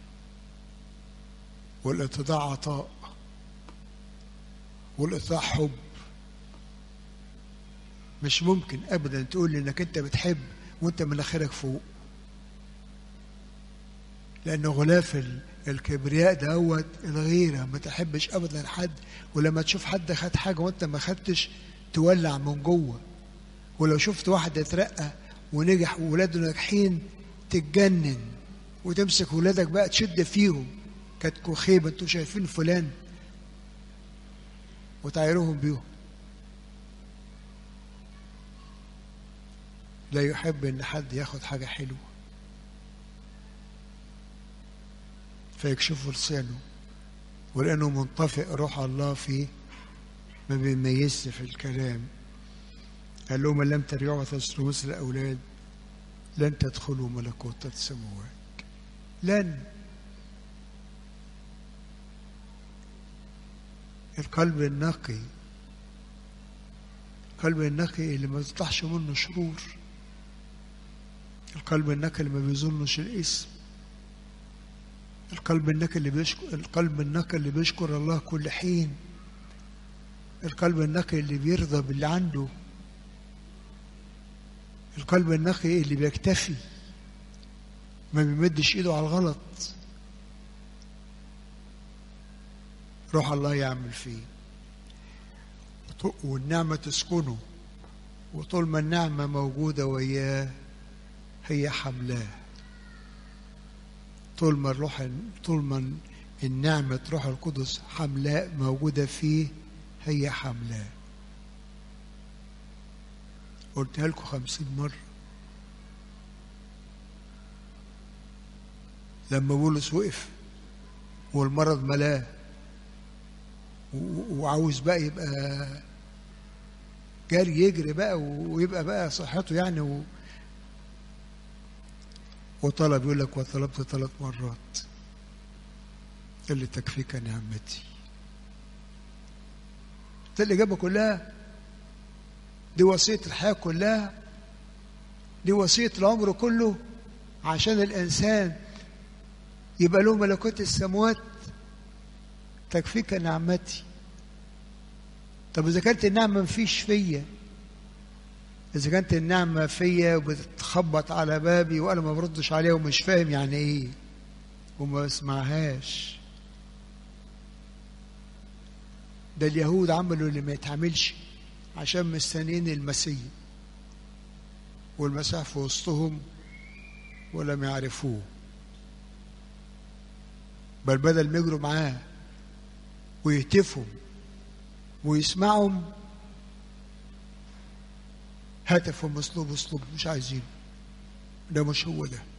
والاتضاع عطاء والاتضاع حب مش ممكن ابدا تقول انك انت بتحب وانت مناخيرك فوق لأن غلاف الكبرياء دوت الغيرة ما تحبش أبدا حد ولما تشوف حد خد حاجة وأنت ما خدتش تولع من جوه ولو شفت واحد اترقى ونجح وولاده ناجحين تتجنن وتمسك ولادك بقى تشد فيهم كانت خيبة انتوا شايفين فلان وتعايرهم بيهم لا يحب ان حد ياخد حاجة حلوة فيكشفوا لسانه ولأنه منطفئ روح الله فيه ما بيميزش في الكلام قال لهم من لم ترجعوا وتسروا مثل الأولاد لن تدخلوا ملكوت السماوات لن القلب النقي القلب النقي اللي ما يطلعش منه شرور القلب النقي اللي ما بيظنش الاسم القلب النقي اللي بيشكر القلب النقي اللي بيشكر الله كل حين القلب النقي اللي بيرضى باللي عنده القلب النقي اللي بيكتفي ما بيمدش ايده على الغلط روح الله يعمل فيه والنعمة تسكنه وطول ما النعمة موجودة وياه هي حملاه طول ما الروح طول ما النعمة روح القدس حملاء موجودة فيه هي حملاء قلتها لكم خمسين مرة لما بولس وقف والمرض ملاه وعاوز بقى يبقى جاري يجري بقى ويبقى بقى صحته يعني و وطلب يقول لك وطلبت ثلاث مرات اللي تكفيك نعمتي ده الإجابة كلها دي وصية الحياة كلها دي وصية العمر كله عشان الإنسان يبقى له ملكوت السماوات تكفيك نعمتي طب إذا كانت النعمة مفيش فيا إذا كانت النعمة فيا وبتخبط على بابي وأنا ما بردش عليها ومش فاهم يعني إيه وما يسمعهاش ده اليهود عملوا اللي ما يتعملش عشان مستنيين المسيح والمسيح في وسطهم ولم يعرفوه بل بدل ما يجروا معاه ويهتفوا ويسمعهم هتفوا مسلوب اسلوب مش عايزين ده مش هو ده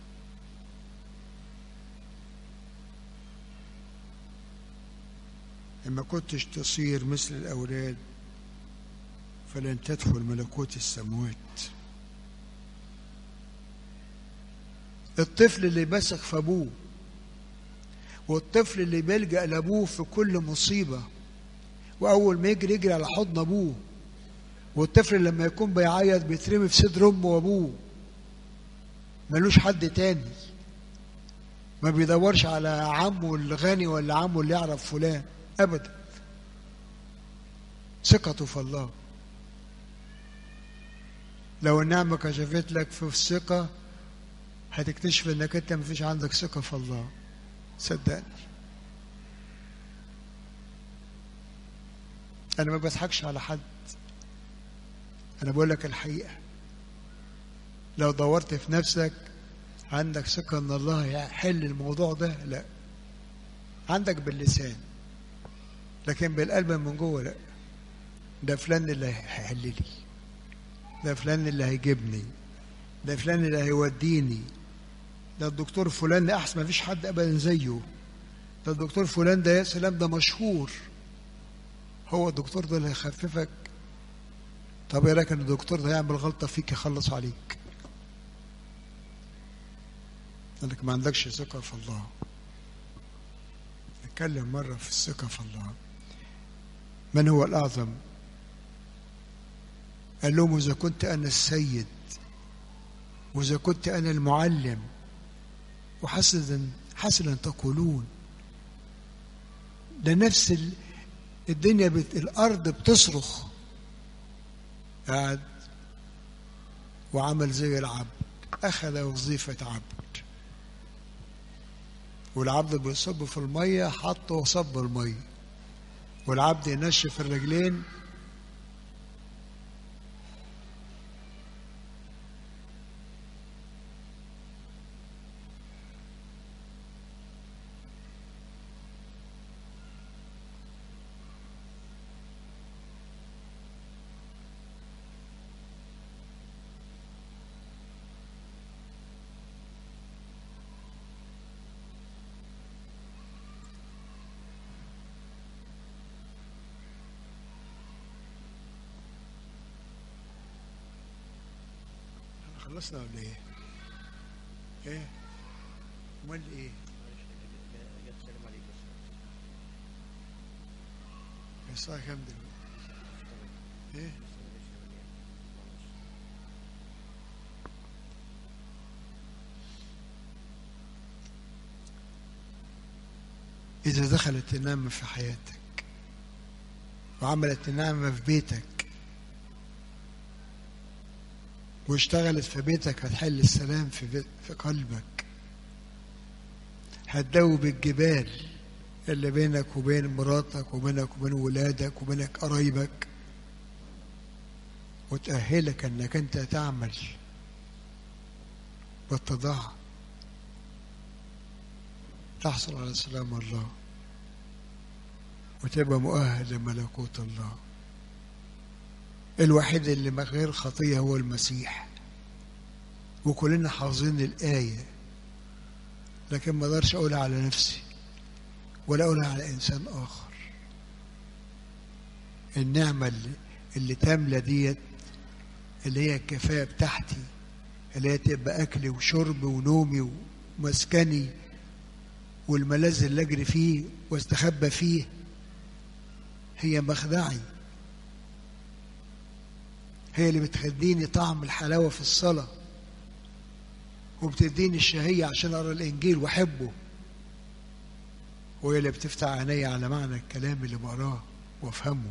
إما كنتش تصير مثل الأولاد فلن تدخل ملكوت السماوات الطفل اللي بثق في أبوه والطفل اللي بيلجأ لأبوه في كل مصيبة وأول ما يجري يجري على حضن أبوه والطفل لما يكون بيعيط بيترمي في صدر أمه وأبوه ملوش حد تاني ما بيدورش على عمه الغني ولا عمه اللي يعرف فلان ابدا ثقته في الله لو النعمه كشفت لك في الثقه هتكتشف انك انت مفيش عندك ثقه في الله صدقني انا ما بضحكش على حد انا بقول لك الحقيقه لو دورت في نفسك عندك ثقه ان الله يحل الموضوع ده لا عندك باللسان لكن بالقلب من جوه لا ده فلان اللي هيحل لي ده فلان اللي هيجيبني ده فلان اللي هيوديني ده الدكتور فلان ده احسن ما فيش حد ابدا زيه ده الدكتور فلان ده يا سلام ده مشهور هو الدكتور ده اللي هيخففك طب ايه رايك ان الدكتور ده يعمل غلطه فيك يخلص عليك لانك ما عندكش ثقه في الله نتكلم مره في الثقه في الله من هو الأعظم قال لهم إذا كنت أنا السيد وإذا كنت أنا المعلم وحسنا حسنا تقولون ده نفس الدنيا بت... الأرض بتصرخ قعد وعمل زي العبد أخذ وظيفة عبد والعبد بيصب في المية حطه وصب المية والعبد ينشف الرجلين خلصنا ولا ايه؟ ايه؟ امال ايه؟ الساعة كام دلوقتي؟ ايه؟ إذا دخلت النعمة في حياتك وعملت النعمة في بيتك واشتغلت في بيتك هتحل السلام في, بيت في قلبك هتدوب الجبال اللي بينك وبين مراتك وبينك وبين ولادك وبينك قرايبك وتأهلك انك انت تعمل بالتضاع تحصل على سلام الله وتبقى مؤهل لملكوت الله الوحيد اللي من غير خطية هو المسيح وكلنا حافظين الآية لكن ما اقدرش أقولها على نفسي ولا أقولها على إنسان آخر النعمة اللي, اللي تاملة ديت اللي هي الكفاية بتاعتي اللي هي تبقى أكلي وشربي ونومي ومسكني والملاذ اللي أجري فيه واستخبى فيه هي مخدعي هي اللي بتخديني طعم الحلاوة في الصلاة وبتديني الشهية عشان أقرأ الإنجيل وأحبه وهي اللي بتفتح عيني على معنى الكلام اللي بقراه وأفهمه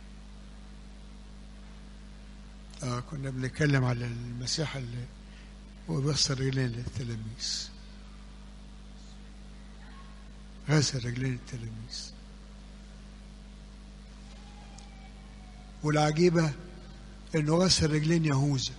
آه كنا بنتكلم على المسيح اللي وبغسل رجلين للتلاميذ غسل رجلين التلاميذ والعجيبة انه غسل رجلين يهوذا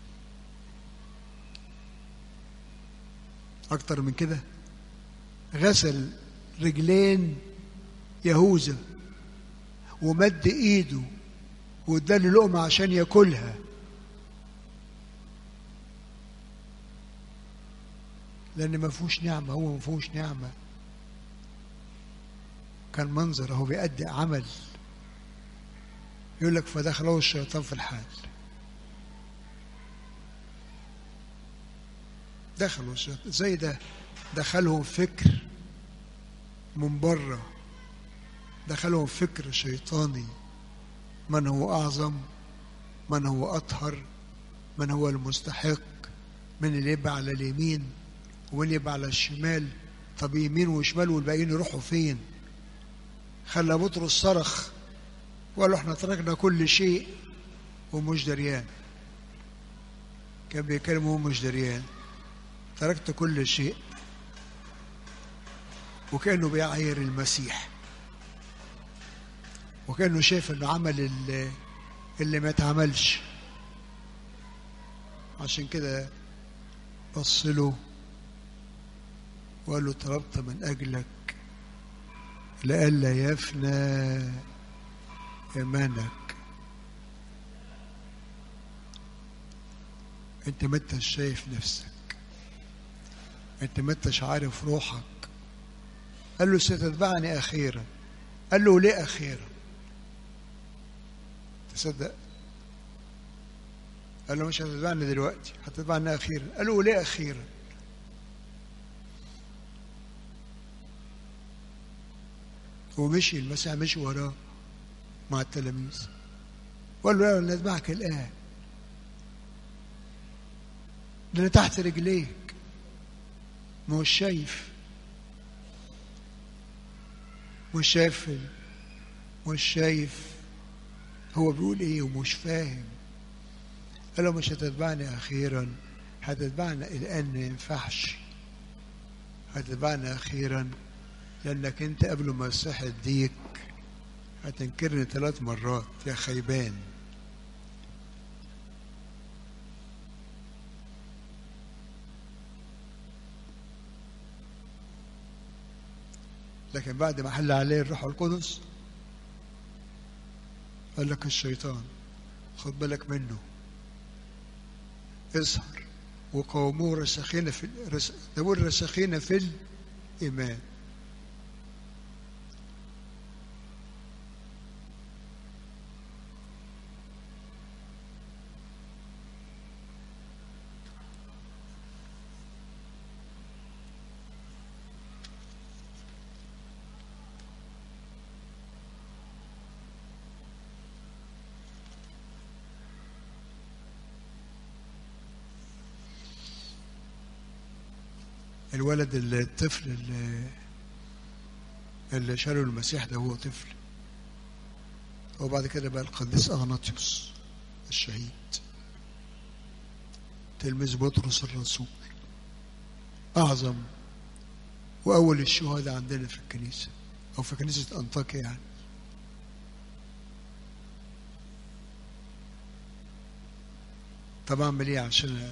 اكتر من كده غسل رجلين يهوذا ومد ايده واداله لقمة عشان ياكلها لان ما فيهوش نعمة هو ما فيهوش نعمة كان منظر هو بيأدي عمل يقول لك فدخله الشيطان في الحال دخلوا الشيطان زي ده دخلهم فكر من بره دخلهم فكر شيطاني من هو أعظم من هو أطهر من هو المستحق من اللي يبقى على اليمين ومن يبقى على الشمال طب يمين وشمال والباقيين يروحوا فين خلى بطرس صرخ وقال له احنا تركنا كل شيء ومش دريان كان بيتكلم وهو مش دريان تركت كل شيء وكأنه بيعاير المسيح وكأنه شايف انه عمل اللي, اللي ما اتعملش عشان كده بص له وقال له طلبت من اجلك لئلا يفنى ايمانك انت ما انتش شايف نفسك انت ما انتش عارف روحك قال له ستتبعني اخيرا قال له ليه اخيرا تصدق قال له مش هتتبعني دلوقتي هتتبعني اخيرا قال له ليه اخيرا ومشي المسيح مشي وراه مع التلاميذ وقال له لا نتبعك الان ده انا تحت رجليك مش شايف مش شايف مش شايف هو بيقول ايه ومش فاهم قال له مش هتتبعني اخيرا هتتبعنا الان ما ينفعش هتتبعنا اخيرا لانك انت قبل ما الصح يديك هتنكرني ثلاث مرات يا خيبان لكن بعد ما حل عليه الروح القدس قال لك الشيطان خد بالك منه اظهر وقوموه رسخين في رس... دول رسخين في الإيمان الولد اللي الطفل اللي اللي شالوا المسيح ده هو طفل وبعد كده بقى القديس أغناطيوس الشهيد تلميذ بطرس الرسول أعظم وأول الشهداء عندنا في الكنيسة أو في كنيسة أنطاكيا يعني طب أعمل إيه عشان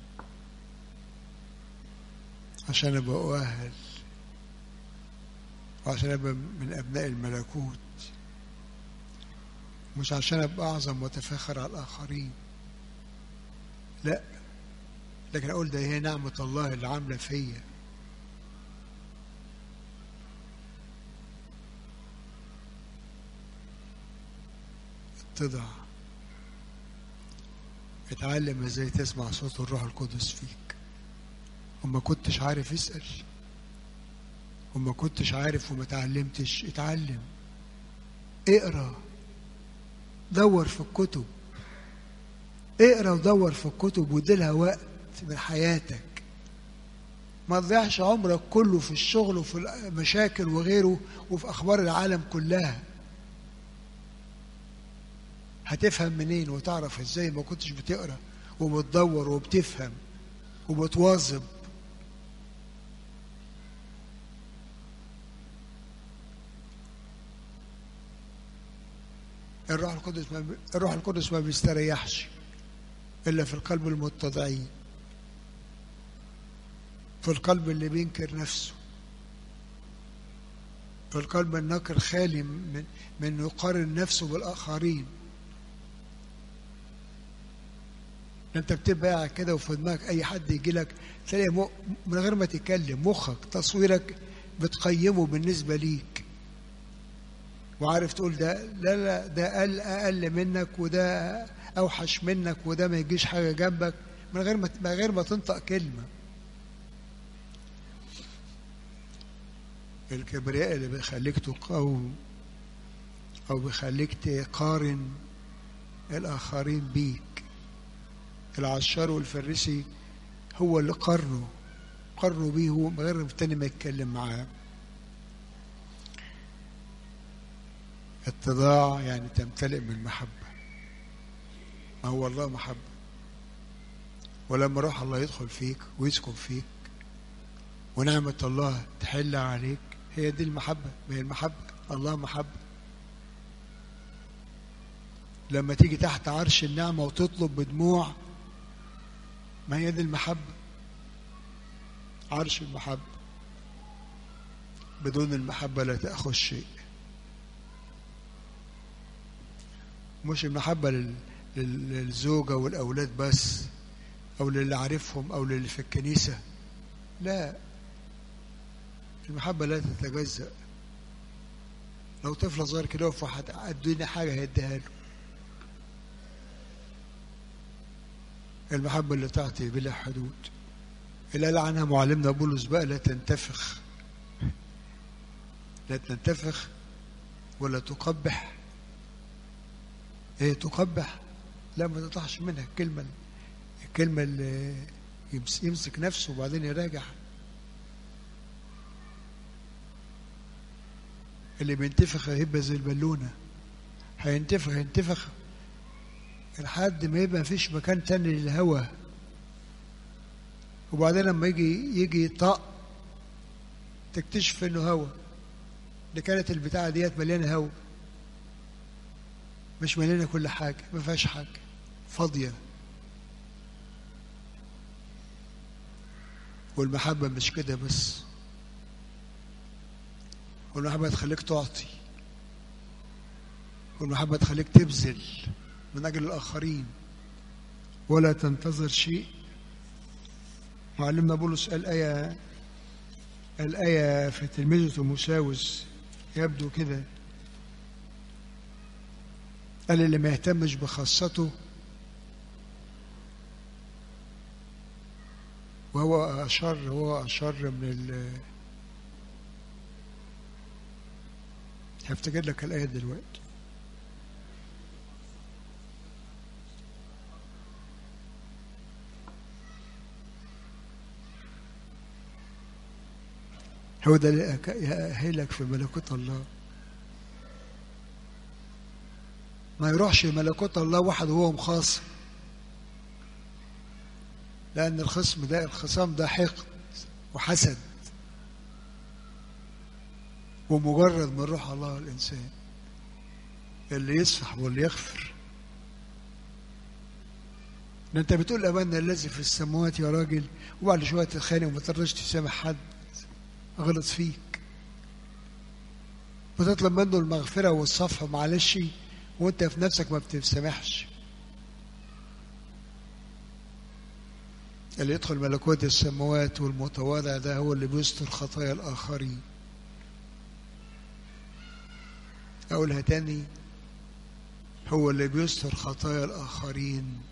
عشان أبقى أؤهل وعشان أبقى من أبناء الملكوت مش عشان أبقى أعظم وأتفاخر على الآخرين لا لكن أقول ده هي نعمة الله اللي عاملة فيا اتضع اتعلم ازاي تسمع صوت الروح القدس فيك وما كنتش عارف اسأل وما كنتش عارف وما تعلمتش اتعلم اقرا دور في الكتب اقرا ودور في الكتب واديلها وقت من حياتك ما تضيعش عمرك كله في الشغل وفي المشاكل وغيره وفي اخبار العالم كلها هتفهم منين وتعرف ازاي ما كنتش بتقرا وبتدور وبتفهم وبتواظب الروح القدس ما الروح القدس ما بيستريحش الا في القلب المتضعين في القلب اللي بينكر نفسه في القلب الناكر خالي من من يقارن نفسه بالاخرين انت بتبقى قاعد كده وفي دماغك اي حد يجي لك تلاقي م... من غير ما تتكلم مخك تصويرك بتقيمه بالنسبه ليك وعارف تقول ده لا لا ده اقل اقل منك وده اوحش منك وده ما يجيش حاجه جنبك من غير ما من غير ما تنطق كلمه الكبرياء اللي بيخليك تقاوم او بيخليك تقارن الاخرين بيك العشار والفريسي هو اللي قرنوا قرنوا بيه هو من غير التاني ما يتكلم معاه اتضاع يعني تمتلئ بالمحبة ما هو الله محبة ولما روح الله يدخل فيك ويسكن فيك ونعمة الله تحل عليك هي دي المحبة ما هي المحبة الله محبة لما تيجي تحت عرش النعمة وتطلب بدموع ما هي دي المحبة عرش المحبة بدون المحبة لا تأخذ شيء مش المحبة لل... لل... للزوجة والأولاد بس أو للي عارفهم أو للي في الكنيسة لا المحبة لا تتجزأ لو طفل صغير كده وقف واحد ادوني حاجة هيديها له المحبة اللي تعطي بلا حدود اللي قال عنها معلمنا بولس بقى لا تنتفخ لا تنتفخ ولا تقبح ايه تقبح لا ما تطلعش منها الكلمة الكلمة اللي يمسك نفسه وبعدين يراجع اللي بينتفخ هيبقى زي البالونة هينتفخ هينتفخ لحد ما يبقى مفيش مكان تاني للهواء وبعدين لما يجي يجي يطق تكتشف انه هوا اللي كانت البتاعه ديت مليانه هوا مش مليانه كل حاجه ما فيهاش حاجه فاضيه والمحبه مش كده بس والمحبه تخليك تعطي والمحبه تخليك تبذل من اجل الاخرين ولا تنتظر شيء معلمنا بولس الآية الآية في تلميذه مساوس يبدو كده قال اللي ما يهتمش بخاصته وهو أشر هو أشر من ال هفتكر لك الآية دلوقتي هو ده اللي يأهلك في ملكوت الله ما يروحش ملكوت الله واحد وهو مخاصم لأن الخصم ده الخصام ده حقد وحسد ومجرد من روح الله الإنسان اللي يصفح واللي يغفر ده انت بتقول ابانا الذي في السماوات يا راجل وبعد شويه تتخانق وما ترضاش تسامح حد غلط فيك وتطلب منه المغفرة والصفح معلش وانت في نفسك ما بتسامحش اللي يدخل ملكوت السماوات والمتواضع ده هو اللي بيستر خطايا الآخرين أقولها تاني هو اللي بيستر خطايا الآخرين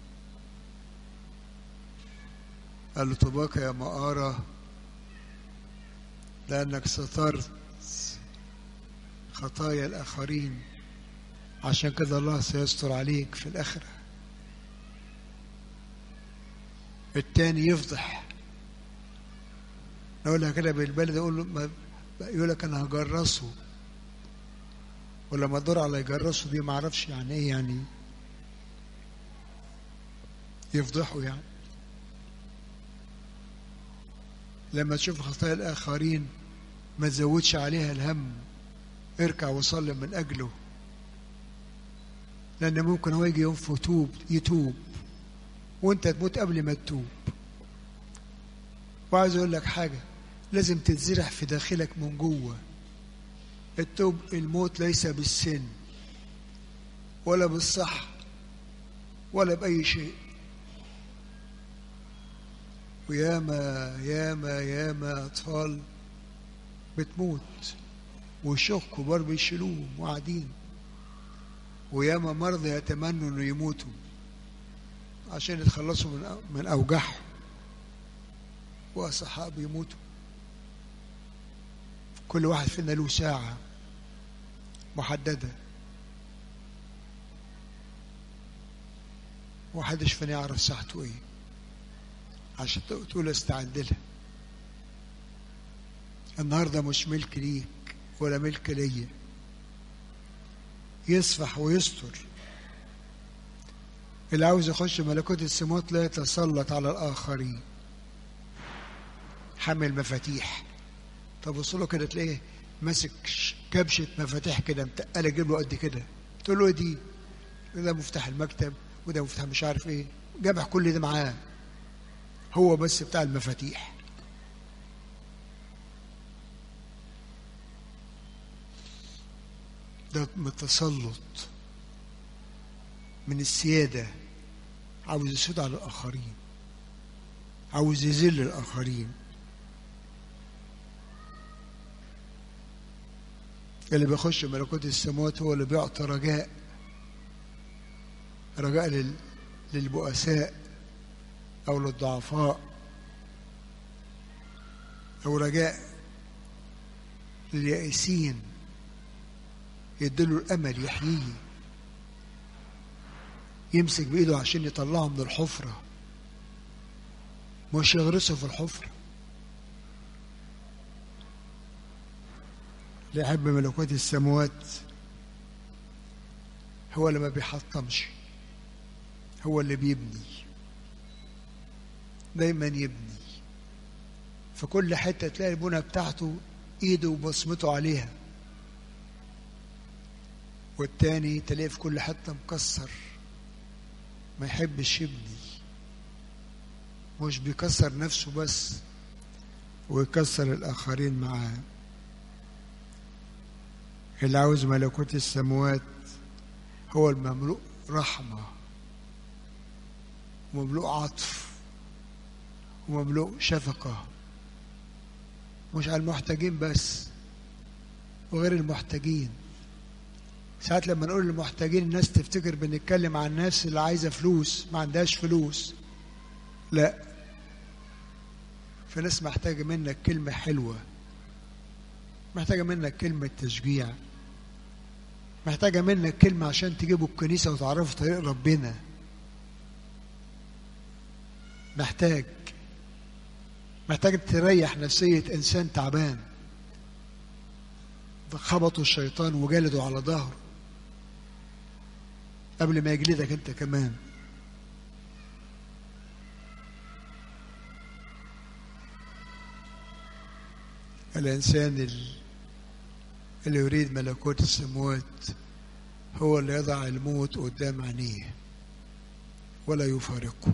قال له طباك يا مقارة لأنك سترت خطايا الآخرين عشان كده الله سيستر عليك في الآخرة التاني يفضح نقولها كده بالبلد يقول له ما يقول لك أنا هجرسه ولما ادور على يجرسه دي ما اعرفش يعني ايه يعني يفضحه يعني لما تشوف خطايا الآخرين ما تزودش عليها الهم اركع وصلي من أجله لأن ممكن هو يجي يوم فتوب يتوب وأنت تموت قبل ما تتوب وعايز أقول لك حاجة لازم تتزرع في داخلك من جوه التوب الموت ليس بالسن ولا بالصحة ولا بأي شيء وياما ياما ياما أطفال بتموت وشيوخ كبار بيشيلوهم وقاعدين وياما مرضى يتمنوا انه يموتوا عشان يتخلصوا من من اوجاعهم واصحاء بيموتوا كل واحد فينا له ساعة محددة ومحدش فينا يعرف ساعته ايه عشان تقول استعد لها النهارده مش ملك ليك ولا ملك ليا يصفح ويستر اللي عاوز يخش ملكوت السماوات لا يتسلط على الآخرين حمل مفاتيح طب له كده تلاقيه ماسك كبشة مفاتيح كده متقلة جيب له قد كده تقول له ايه دي؟ ده مفتاح المكتب وده مفتاح مش عارف ايه جابح كل ده معاه هو بس بتاع المفاتيح ده من التسلط من السيادة عاوز يسود على الآخرين عاوز يذل الآخرين اللي بيخش ملكوت السماوات هو اللي بيعطي رجاء رجاء لل... للبؤساء أو للضعفاء أو رجاء لليائسين يديله الأمل يحييه يمسك بإيده عشان يطلعه من الحفرة مش يغرسه في الحفرة اللي يحب ملكوت السماوات هو اللي ما بيحطمش هو اللي بيبني دايما يبني في كل حتة تلاقي البنى بتاعته ايده وبصمته عليها والتاني تلاقيه في كل حتة مكسر ما يحبش يبني مش بيكسر نفسه بس ويكسر الآخرين معاه اللي عاوز ملكوت السماوات هو المملوء رحمة ومملوء عطف ومملوء شفقة مش على المحتاجين بس وغير المحتاجين ساعات لما نقول للمحتاجين الناس تفتكر بنتكلم عن الناس اللي عايزة فلوس ما عندهاش فلوس لا في ناس محتاجة منك كلمة حلوة محتاجة منك كلمة تشجيع محتاجة منك كلمة عشان تجيبوا الكنيسة وتعرفوا طريق ربنا محتاج محتاج تريح نفسية إنسان تعبان خبطوا الشيطان وجلدوا على ظهره قبل ما يجلدك انت كمان الإنسان اللي يريد ملكوت السموات هو اللي يضع الموت قدام عينيه ولا يفارقه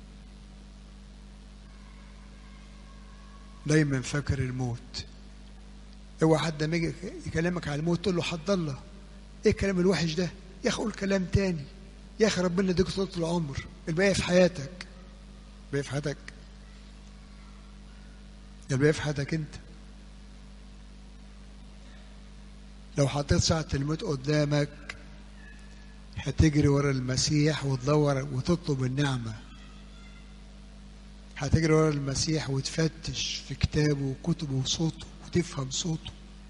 دايما فاكر الموت اوعى حد لما يجي يكلمك على الموت تقول له حد الله ايه الكلام الوحش ده يا اخي قول كلام تاني يا اخي ربنا يديك طول العمر الباقي في حياتك الباقي في حياتك الباقي في حياتك انت لو حطيت ساعة الموت قدامك هتجري ورا المسيح وتدور وتطلب النعمة هتجري ورا المسيح وتفتش في كتابه وكتبه وصوته وتفهم صوته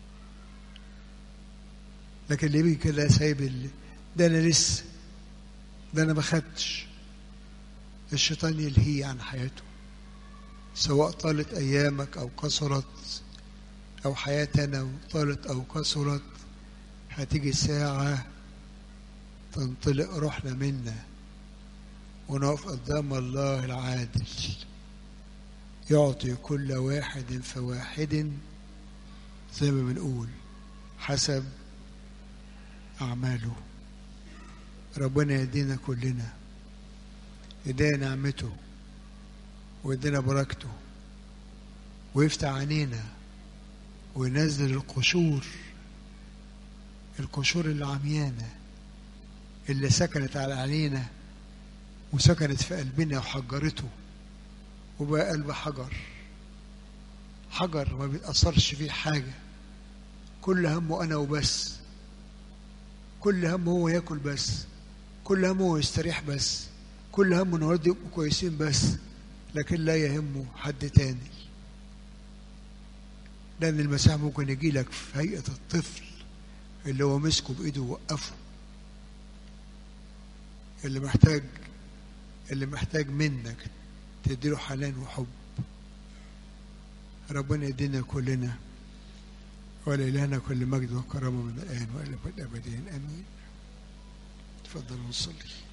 لكن اللي بيجي كده سايب اللي ده انا لسه ده انا ما خدتش الشيطان يلهيه عن حياته سواء طالت ايامك او قصرت او حياتنا وطالت او قصرت هتيجي ساعة تنطلق روحنا منا ونقف قدام الله العادل يعطي كل واحد فواحد زي ما بنقول حسب أعماله ربنا يدينا كلنا يدينا نعمته ويدينا بركته ويفتح عينينا وينزل القشور القشور اللي عميانة اللي سكنت على علينا وسكنت في قلبنا وحجرته وبقى قلب حجر حجر ما بيتأثرش فيه حاجة كل همه أنا وبس كل همه هو ياكل بس كل همه هو يستريح بس كل همه انه يرد يبقوا كويسين بس لكن لا يهمه حد تاني لأن المسيح ممكن يجي لك في هيئة الطفل اللي هو مسكه بإيده ووقفه اللي محتاج اللي محتاج منك تديله حنان وحب ربنا يدينا كلنا ولإلهنا كل مجد وكرامة من الآن وإلى الأبدين آمين تفضلوا نصلي